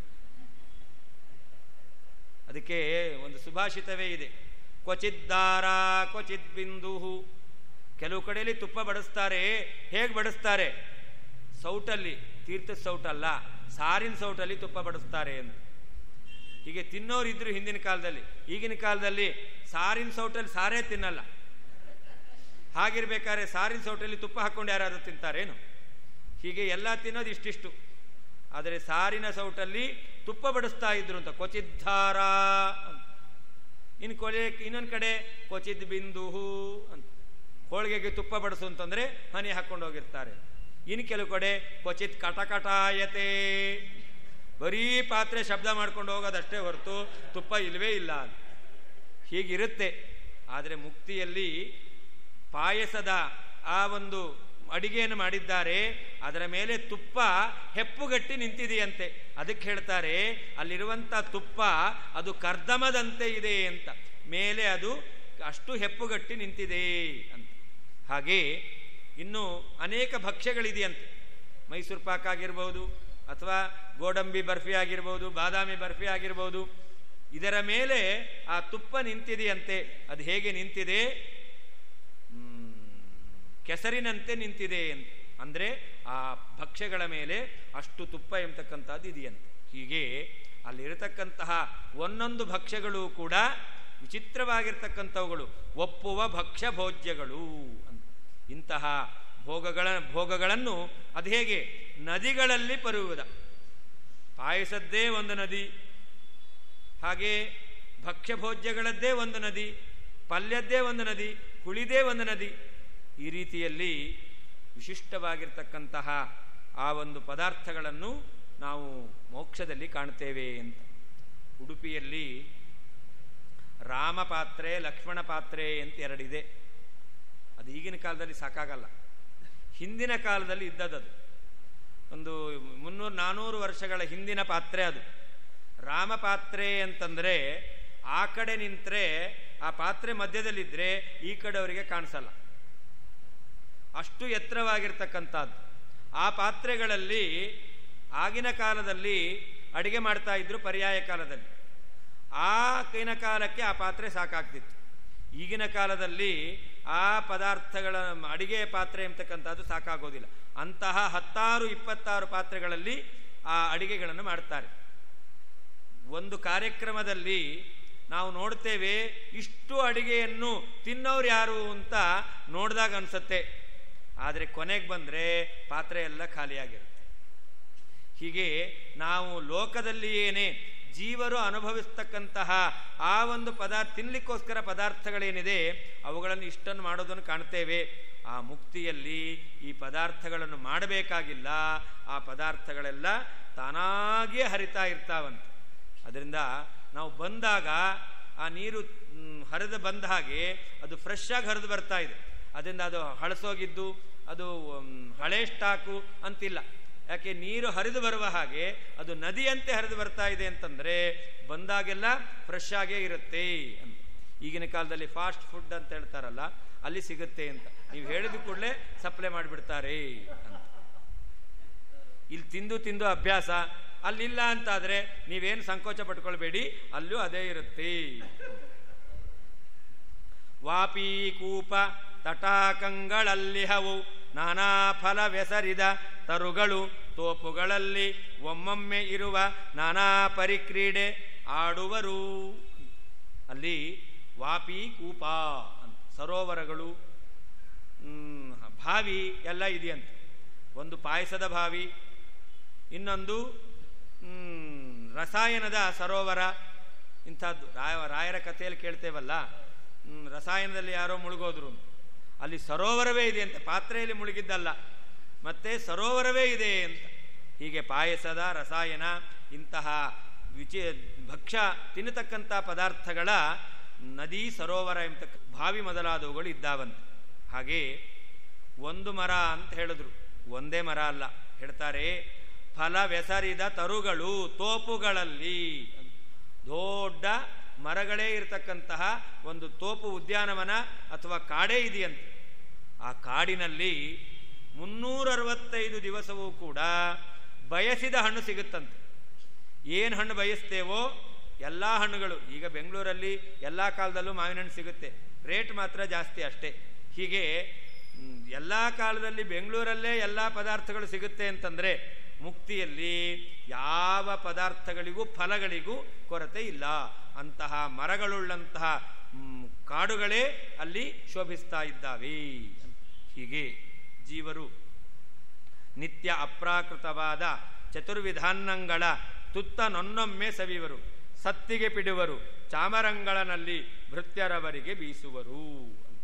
ಅದಕ್ಕೆ ಒಂದು ಸುಭಾಷಿತವೇ ಇದೆ ಕ್ವಚಿದ್ದಾರ ಕ್ವಚಿತ್ ಬಿಂದು ಕೆಲವು ಕಡೆಯಲ್ಲಿ ತುಪ್ಪ ಬಡಿಸ್ತಾರೆ ಹೇಗೆ ಬಡಿಸ್ತಾರೆ ಸೌಟಲ್ಲಿ ತೀರ್ಥದ ಸೌಟಲ್ಲ ಸಾರಿನ ಸೌಟಲ್ಲಿ ತುಪ್ಪ ಬಡಿಸ್ತಾರೆ ಅಂತ ಹೀಗೆ ತಿನ್ನೋರಿದ್ರು ಹಿಂದಿನ ಕಾಲದಲ್ಲಿ ಈಗಿನ ಕಾಲದಲ್ಲಿ ಸಾರಿನ ಸೌಟಲ್ಲಿ ಸಾರೇ ತಿನ್ನಲ್ಲ ಹಾಗಿರ್ಬೇಕಾದ್ರೆ ಸಾರಿನ ಸೌಟಲ್ಲಿ ತುಪ್ಪ ಹಾಕ್ಕೊಂಡು ಯಾರಾದರೂ ತಿಂತಾರೇನು ಹೀಗೆ ಎಲ್ಲ ತಿನ್ನೋದು ಇಷ್ಟಿಷ್ಟು ಆದರೆ ಸಾರಿನ ಸೌಟಲ್ಲಿ ತುಪ್ಪ ಬಡಿಸ್ತಾ ಇದ್ರು ಅಂತ ಕ್ವಚಿದ್ದಾರ ಅಂತ ಇನ್ನು ಕೊಲೆ ಇನ್ನೊಂದು ಕಡೆ ಕ್ವಚಿದ್ ಬಿಂದು ಅಂತ ಹೋಳಿಗೆಗೆ ತುಪ್ಪ ಬಡಿಸು ಅಂತಂದರೆ ಹನಿ ಹಾಕ್ಕೊಂಡು ಹೋಗಿರ್ತಾರೆ ಇನ್ನು ಕೆಲವು ಕಡೆ ಕ್ವಚಿತ್ ಕಟಕಟಾಯತೆ ಬರೀ ಪಾತ್ರೆ ಶಬ್ದ ಮಾಡ್ಕೊಂಡು ಹೋಗೋದಷ್ಟೇ ಹೊರತು ತುಪ್ಪ ಇಲ್ಲವೇ ಇಲ್ಲ ಅಂತ ಹೀಗಿರುತ್ತೆ ಆದರೆ ಮುಕ್ತಿಯಲ್ಲಿ ಪಾಯಸದ ಆ ಒಂದು ಅಡಿಗೆಯನ್ನು ಮಾಡಿದ್ದಾರೆ ಅದರ ಮೇಲೆ ತುಪ್ಪ ಹೆಪ್ಪುಗಟ್ಟಿ ನಿಂತಿದೆಯಂತೆ ಅದಕ್ಕೆ ಹೇಳ್ತಾರೆ ಅಲ್ಲಿರುವಂಥ ತುಪ್ಪ ಅದು ಕರ್ದಮದಂತೆ ಇದೆ ಅಂತ ಮೇಲೆ ಅದು ಅಷ್ಟು ಹೆಪ್ಪುಗಟ್ಟಿ ನಿಂತಿದೆ ಅಂತ ಹಾಗೆ ಇನ್ನು ಅನೇಕ ಭಕ್ಷ್ಯಗಳಿದೆಯಂತೆ ಮೈಸೂರು ಪಾಕ್ ಆಗಿರ್ಬೋದು ಅಥವಾ ಗೋಡಂಬಿ ಬರ್ಫಿ ಆಗಿರ್ಬೋದು ಬಾದಾಮಿ ಬರ್ಫಿ ಆಗಿರ್ಬೋದು ಇದರ ಮೇಲೆ ಆ ತುಪ್ಪ ನಿಂತಿದೆಯಂತೆ ಅದು ಹೇಗೆ ನಿಂತಿದೆ ಮ್, ಕೆಸರಿನಂತೆ ನಿಂತಿದೆ ಅಂತ ಅಂದರೆ ಆ ಭಕ್ಷ್ಯಗಳ ಮೇಲೆ ಅಷ್ಟು ತುಪ್ಪ ಎಂಬತಕ್ಕಂಥದ್ದು ಇದೆಯಂತೆ ಹೀಗೆ ಅಲ್ಲಿರತಕ್ಕಂತಹ ಒಂದೊಂದು ಭಕ್ಷ್ಯಗಳು ಕೂಡ ವಿಚಿತ್ರವಾಗಿರ್ತಕ್ಕಂಥವುಗಳು ಒಪ್ಪುವ ಭಕ್ಷ್ಯ ಭೋಜ್ಯಗಳು ಅಂತ ಇಂತಹ ಭೋಗಗಳ ಭೋಗಗಳನ್ನು ಅದು ಹೇಗೆ ನದಿಗಳಲ್ಲಿ ಪರುವುದ ಪಾಯಸದ್ದೇ ಒಂದು ನದಿ ಹಾಗೆ ಭಕ್ಷ್ಯಭೋಜ್ಯಗಳದ್ದೇ ಒಂದು ನದಿ ಪಲ್ಯದ್ದೇ ಒಂದು ನದಿ ಹುಳಿದೇ ಒಂದು ನದಿ ಈ ರೀತಿಯಲ್ಲಿ ವಿಶಿಷ್ಟವಾಗಿರ್ತಕ್ಕಂತಹ ಆ ಒಂದು ಪದಾರ್ಥಗಳನ್ನು ನಾವು ಮೋಕ್ಷದಲ್ಲಿ ಕಾಣ್ತೇವೆ ಅಂತ ಉಡುಪಿಯಲ್ಲಿ ರಾಮ ಪಾತ್ರೆ ಲಕ್ಷ್ಮಣ ಪಾತ್ರೆ ಅಂತ ಎರಡಿದೆ ಅದು ಈಗಿನ ಕಾಲದಲ್ಲಿ ಸಾಕಾಗಲ್ಲ ಹಿಂದಿನ ಕಾಲದಲ್ಲಿ ಇದ್ದದದು ಒಂದು ಮುನ್ನೂರು ನಾನ್ನೂರು ವರ್ಷಗಳ ಹಿಂದಿನ ಪಾತ್ರೆ ಅದು ರಾಮ ಪಾತ್ರೆ ಅಂತಂದರೆ ಆ ಕಡೆ ನಿಂತರೆ ಆ ಪಾತ್ರೆ ಮಧ್ಯದಲ್ಲಿದ್ದರೆ ಈ ಕಡೆಯವರಿಗೆ ಕಾಣಿಸಲ್ಲ ಅಷ್ಟು ಎತ್ತರವಾಗಿರ್ತಕ್ಕಂಥದ್ದು ಆ ಪಾತ್ರೆಗಳಲ್ಲಿ ಆಗಿನ ಕಾಲದಲ್ಲಿ ಅಡಿಗೆ ಮಾಡ್ತಾ ಇದ್ರು ಪರ್ಯಾಯ ಕಾಲದಲ್ಲಿ ಆಗಿನ ಕಾಲಕ್ಕೆ ಆ ಪಾತ್ರೆ ಸಾಕಾಗ್ತಿತ್ತು ಈಗಿನ ಕಾಲದಲ್ಲಿ ಆ ಪದಾರ್ಥಗಳ ಅಡಿಗೆ ಪಾತ್ರೆ ಎಂಬತಕ್ಕಂಥದ್ದು ಸಾಕಾಗೋದಿಲ್ಲ ಅಂತಹ ಹತ್ತಾರು ಇಪ್ಪತ್ತಾರು ಪಾತ್ರೆಗಳಲ್ಲಿ ಆ ಅಡಿಗೆಗಳನ್ನು ಮಾಡ್ತಾರೆ ಒಂದು ಕಾರ್ಯಕ್ರಮದಲ್ಲಿ ನಾವು ನೋಡ್ತೇವೆ ಇಷ್ಟು ಅಡಿಗೆಯನ್ನು ತಿನ್ನೋರು ಯಾರು ಅಂತ ನೋಡಿದಾಗ ಅನಿಸುತ್ತೆ ಆದರೆ ಕೊನೆಗೆ ಬಂದರೆ ಪಾತ್ರೆ ಎಲ್ಲ ಖಾಲಿಯಾಗಿರುತ್ತೆ ಹೀಗೆ ನಾವು ಲೋಕದಲ್ಲಿ ಏನೇ ಜೀವರು ಅನುಭವಿಸ್ತಕ್ಕಂತಹ ಆ ಒಂದು ಪದಾರ್ಥ ತಿನ್ನಲಿಕ್ಕೋಸ್ಕರ ಪದಾರ್ಥಗಳೇನಿದೆ ಅವುಗಳನ್ನು ಇಷ್ಟನ್ನು ಮಾಡೋದನ್ನು ಕಾಣ್ತೇವೆ ಆ ಮುಕ್ತಿಯಲ್ಲಿ ಈ ಪದಾರ್ಥಗಳನ್ನು ಮಾಡಬೇಕಾಗಿಲ್ಲ ಆ ಪದಾರ್ಥಗಳೆಲ್ಲ ತಾನಾಗಿಯೇ ಹರಿತಾ ಇರ್ತಾವಂತೆ ಅದರಿಂದ ನಾವು ಬಂದಾಗ ಆ ನೀರು ಹರಿದು ಬಂದ ಹಾಗೆ ಅದು ಫ್ರೆಶ್ ಆಗಿ ಹರಿದು ಬರ್ತಾ ಇದೆ ಅದರಿಂದ ಅದು ಹಳಸೋಗಿದ್ದು ಅದು ಹಳೆ ಸ್ಟಾಕು ಅಂತಿಲ್ಲ ಯಾಕೆ ನೀರು ಹರಿದು ಬರುವ ಹಾಗೆ ಅದು ನದಿಯಂತೆ ಹರಿದು ಬರ್ತಾ ಇದೆ ಅಂತಂದರೆ ಬಂದಾಗೆಲ್ಲ ಫ್ರೆಶ್ ಆಗೇ ಇರುತ್ತೆ ಅಂತ ಈಗಿನ ಕಾಲದಲ್ಲಿ ಫಾಸ್ಟ್ ಫುಡ್ ಅಂತ ಹೇಳ್ತಾರಲ್ಲ ಅಲ್ಲಿ ಸಿಗುತ್ತೆ ಅಂತ ನೀವು ಹೇಳಿದ ಕೂಡಲೇ ಸಪ್ಲೈ ಮಾಡಿಬಿಡ್ತಾರೆ ಅಂತ ಇಲ್ಲಿ ತಿಂದು ತಿಂದು ಅಭ್ಯಾಸ ಅಲ್ಲಿಲ್ಲ ಅಂತಾದರೆ ನೀವೇನು ಸಂಕೋಚ ಪಟ್ಕೊಳ್ಬೇಡಿ ಅಲ್ಲೂ ಅದೇ ಇರುತ್ತೆ ವಾಪಿ ಕೂಪ ತಟಾಕಂಗಳಲ್ಲಿಹವು ನಾನಾ ಫಲವೆಸರಿದ ತರುಗಳು ತೋಪುಗಳಲ್ಲಿ ಒಮ್ಮೊಮ್ಮೆ ಇರುವ ನಾನಾ ಪರಿಕ್ರೀಡೆ ಆಡುವರು ಅಲ್ಲಿ ವಾಪಿ ಕೂಪ ಅಂತ ಸರೋವರಗಳು ಬಾವಿ ಎಲ್ಲ ಇದೆಯಂತೆ ಒಂದು ಪಾಯಸದ ಬಾವಿ ಇನ್ನೊಂದು ರಸಾಯನದ ಸರೋವರ ಇಂಥದ್ದು ರಾಯ ರಾಯರ ಕಥೆಯಲ್ಲಿ ಕೇಳ್ತೇವಲ್ಲ ರಸಾಯನದಲ್ಲಿ ಯಾರೋ ಮುಳುಗೋದ್ರು ಅಲ್ಲಿ ಸರೋವರವೇ ಇದೆ ಅಂತ ಪಾತ್ರೆಯಲ್ಲಿ ಮುಳುಗಿದ್ದಲ್ಲ ಮತ್ತೆ ಸರೋವರವೇ ಇದೆ ಅಂತ ಹೀಗೆ ಪಾಯಸದ ರಸಾಯನ ಇಂತಹ ವಿಚಿ ಭಕ್ಷ್ಯ ತಿನ್ನತಕ್ಕಂಥ ಪದಾರ್ಥಗಳ ನದಿ ಸರೋವರ ಎಂಬತಕ್ಕ ಬಾವಿ ಮೊದಲಾದವುಗಳು ಇದ್ದಾವಂತೆ ಹಾಗೆ ಒಂದು ಮರ ಅಂತ ಹೇಳಿದ್ರು ಒಂದೇ ಮರ ಅಲ್ಲ ಹೇಳ್ತಾರೆ ಫಲವೆಸರಿದ ತರುಗಳು ತೋಪುಗಳಲ್ಲಿ ದೊಡ್ಡ ಮರಗಳೇ ಇರತಕ್ಕಂತಹ ಒಂದು ತೋಪು ಉದ್ಯಾನವನ ಅಥವಾ ಕಾಡೇ ಇದೆಯಂತೆ ಆ ಕಾಡಿನಲ್ಲಿ ಮುನ್ನೂರವತ್ತೈದು ದಿವಸವೂ ಕೂಡ ಬಯಸಿದ ಹಣ್ಣು ಸಿಗುತ್ತಂತೆ ಏನು ಹಣ್ಣು ಬಯಸ್ತೇವೋ ಎಲ್ಲ ಹಣ್ಣುಗಳು ಈಗ ಬೆಂಗಳೂರಲ್ಲಿ ಎಲ್ಲ ಕಾಲದಲ್ಲೂ ಮಾವಿನ ಹಣ್ಣು ಸಿಗುತ್ತೆ ರೇಟ್ ಮಾತ್ರ ಜಾಸ್ತಿ ಅಷ್ಟೇ ಹೀಗೆ ಎಲ್ಲ ಕಾಲದಲ್ಲಿ ಬೆಂಗಳೂರಲ್ಲೇ ಎಲ್ಲ ಪದಾರ್ಥಗಳು ಸಿಗುತ್ತೆ ಅಂತಂದರೆ ಮುಕ್ತಿಯಲ್ಲಿ ಯಾವ ಪದಾರ್ಥಗಳಿಗೂ ಫಲಗಳಿಗೂ ಕೊರತೆ ಇಲ್ಲ ಅಂತಹ ಮರಗಳುಳ್ಳಂತಹ ಕಾಡುಗಳೇ ಅಲ್ಲಿ ಶೋಭಿಸ್ತಾ ಇದ್ದಾವೆ ಹೀಗೆ ಜೀವರು ನಿತ್ಯ ಅಪ್ರಾಕೃತವಾದ ಚತುರ್ವಿಧಾನ್ನಗಳ ತುತ್ತ ನೊನ್ನೊಮ್ಮೆ ಸವಿವರು ಸತ್ತಿಗೆ ಪಿಡುವರು ಚಾಮರಂಗಳನಲ್ಲಿ ಭೃತ್ಯರವರಿಗೆ ಬೀಸುವರು ಅಂತ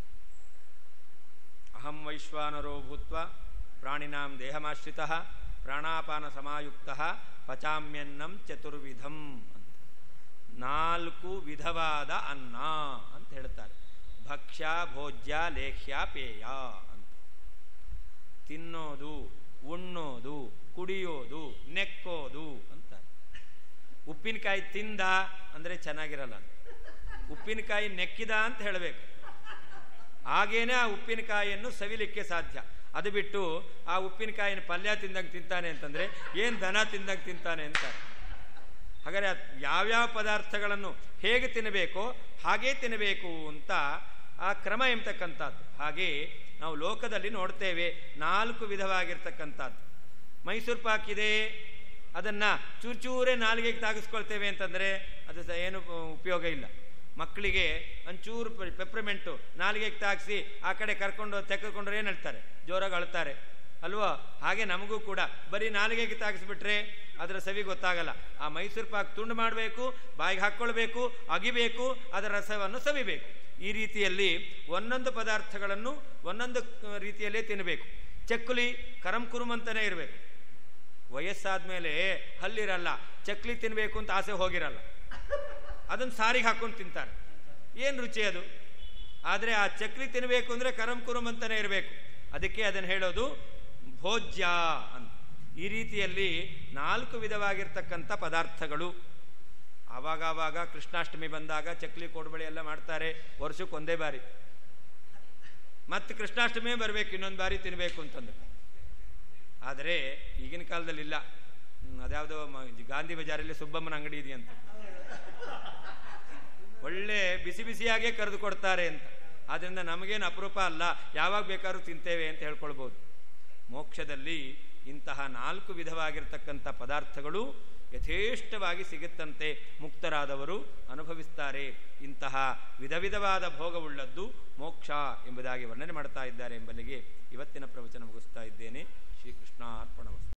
ಅಹಂ ವೈಶ್ವಾನರೋ ಭೂತ್ವ ಪ್ರಾಣಿನಾಂ ದೇಹಮಾಶ್ರಿತ ಪ್ರಾಣಾಪಾನ ಸಮಾಯುಕ್ತ ಪಚಾಮ್ಯನ್ನಂ ಚತುರ್ವಿಧಂ ಅಂತ ನಾಲ್ಕು ವಿಧವಾದ ಅನ್ನ ಅಂತ ಹೇಳ್ತಾರೆ ಭಕ್ಷ್ಯ ಭೋಜ್ಯ ಲೇಖ್ಯ ಪೇಯ ಅಂತ ತಿನ್ನೋದು ಉಣ್ಣೋದು ಕುಡಿಯೋದು ನೆಕ್ಕೋದು ಅಂತ ಉಪ್ಪಿನಕಾಯಿ ತಿಂದ ಅಂದರೆ ಚೆನ್ನಾಗಿರಲ್ಲ ಉಪ್ಪಿನಕಾಯಿ ನೆಕ್ಕಿದ ಅಂತ ಹೇಳಬೇಕು ಹಾಗೇನೆ ಆ ಉಪ್ಪಿನಕಾಯಿಯನ್ನು ಸವಿಲಿಕ್ಕೆ ಸಾಧ್ಯ ಅದು ಬಿಟ್ಟು ಆ ಉಪ್ಪಿನಕಾಯಿನ ಪಲ್ಯ ತಿಂದಂಗೆ ತಿಂತಾನೆ ಅಂತಂದರೆ ಏನು ದನ ತಿಂದಂಗೆ ತಿಂತಾನೆ ಅಂತ ಹಾಗಾದರೆ ಯಾವ್ಯಾವ ಪದಾರ್ಥಗಳನ್ನು ಹೇಗೆ ತಿನ್ನಬೇಕೋ ಹಾಗೇ ತಿನ್ನಬೇಕು ಅಂತ ಆ ಕ್ರಮ ಎಂಬತಕ್ಕಂಥದ್ದು ಹಾಗೆ ನಾವು ಲೋಕದಲ್ಲಿ ನೋಡ್ತೇವೆ ನಾಲ್ಕು ವಿಧವಾಗಿರ್ತಕ್ಕಂಥದ್ದು ಮೈಸೂರು ಪಾಕ್ ಇದೆ ಅದನ್ನು ಚೂರ್ಚೂರೇ ನಾಲಿಗೆಗೆ ತಾಗಿಸ್ಕೊಳ್ತೇವೆ ಅಂತಂದರೆ ಅದು ಸಹ ಏನು ಉಪಯೋಗ ಇಲ್ಲ ಮಕ್ಕಳಿಗೆ ಒಂಚೂರು ಪೆಪ್ರಮೆಂಟು ನಾಲಿಗೆಗೆ ತಾಗಿಸಿ ಆ ಕಡೆ ಕರ್ಕೊಂಡು ತೆಗೆದುಕೊಂಡ್ರೆ ಏನು ಹೇಳ್ತಾರೆ ಜೋರಾಗಿ ಅಳ್ತಾರೆ ಅಲ್ವಾ ಹಾಗೆ ನಮಗೂ ಕೂಡ ಬರೀ ನಾಲಿಗೆಗೆ ತಾಗಿಸ್ಬಿಟ್ರೆ ಅದರ ಸವಿ ಗೊತ್ತಾಗಲ್ಲ ಆ ಮೈಸೂರು ಪಾಕ್ ತುಂಡು ಮಾಡಬೇಕು ಬಾಯಿಗೆ ಹಾಕ್ಕೊಳ್ಬೇಕು ಅಗಿಬೇಕು ಅದರ ರಸವನ್ನು ಸವಿಬೇಕು ಈ ರೀತಿಯಲ್ಲಿ ಒಂದೊಂದು ಪದಾರ್ಥಗಳನ್ನು ಒಂದೊಂದು ರೀತಿಯಲ್ಲೇ ತಿನ್ನಬೇಕು ಚಕ್ಕುಲಿ ಕರಂ ಕುರುಮಂತನೇ ಇರಬೇಕು ವಯಸ್ಸಾದ ಮೇಲೆ ಹಲ್ಲಿರಲ್ಲ ಚಕ್ಲಿ ತಿನ್ನಬೇಕು ಅಂತ ಆಸೆ ಹೋಗಿರಲ್ಲ ಅದನ್ನು ಸಾರಿಗೆ ಹಾಕೊಂಡು ತಿಂತಾರೆ ಏನು ರುಚಿ ಅದು ಆದರೆ ಆ ಚಕ್ಲಿ ತಿನ್ನಬೇಕು ಅಂದರೆ ಕರಂ ಕುರುಮ್ ಅಂತಲೇ ಇರಬೇಕು ಅದಕ್ಕೆ ಅದನ್ನು ಹೇಳೋದು ಭೋಜ್ಯ ಅಂತ ಈ ರೀತಿಯಲ್ಲಿ ನಾಲ್ಕು ವಿಧವಾಗಿರ್ತಕ್ಕಂಥ ಪದಾರ್ಥಗಳು ಆವಾಗ ಆವಾಗ ಕೃಷ್ಣಾಷ್ಟಮಿ ಬಂದಾಗ ಚಕ್ಲಿ ಕೋಡ್ಬಳಿ ಎಲ್ಲ ಮಾಡ್ತಾರೆ ವರ್ಷಕ್ಕೆ ಒಂದೇ ಬಾರಿ ಮತ್ತೆ ಕೃಷ್ಣಾಷ್ಟಮಿ ಬರಬೇಕು ಇನ್ನೊಂದು ಬಾರಿ ತಿನ್ನಬೇಕು ಅಂತಂದ್ರೆ ಆದರೆ ಈಗಿನ ಕಾಲದಲ್ಲಿ ಇಲ್ಲ ಹ್ಮ್, ಅದ್ಯಾವುದೋ ಮ- ಗಾಂಧಿ ಬಜಾರಲ್ಲಿ ಸುಬ್ಬಮ್ಮನ ಅಂಗಡಿ ಇದೆಯಂತ ಒಳ್ಳೆ ಬಿಸಿ ಬಿಸಿಯಾಗೇ ಕರೆದು ಕೊಡ್ತಾರೆ ಅಂತ ಆದ್ದರಿಂದ ನಮಗೇನು ಅಪರೂಪ ಅಲ್ಲ ಯಾವಾಗ ಬೇಕಾದ್ರೂ ತಿಂತೇವೆ ಅಂತ ಹೇಳ್ಕೊಳ್ಬೋದು ಮೋಕ್ಷದಲ್ಲಿ ಇಂತಹ ನಾಲ್ಕು ವಿಧವಾಗಿರ್ತಕ್ಕಂಥ ಪದಾರ್ಥಗಳು ಯಥೇಷ್ಟವಾಗಿ ಸಿಗುತ್ತಂತೆ ಮುಕ್ತರಾದವರು ಅನುಭವಿಸ್ತಾರೆ ಇಂತಹ ವಿಧ ವಿಧವಾದ ಭೋಗವುಳ್ಳದ್ದು ಮೋಕ್ಷ ಎಂಬುದಾಗಿ ವರ್ಣನೆ ಮಾಡ್ತಾ ಇದ್ದಾರೆ ಎಂಬಲ್ಲಿಗೆ ಇವತ್ತಿನ ಪ್ರವಚನ ಮುಗಿಸ್ತಾ ಇದ್ದೇನೆ ಶ್ರೀಕೃಷ್ಣ ಅರ್ಪಣವಸ್ತು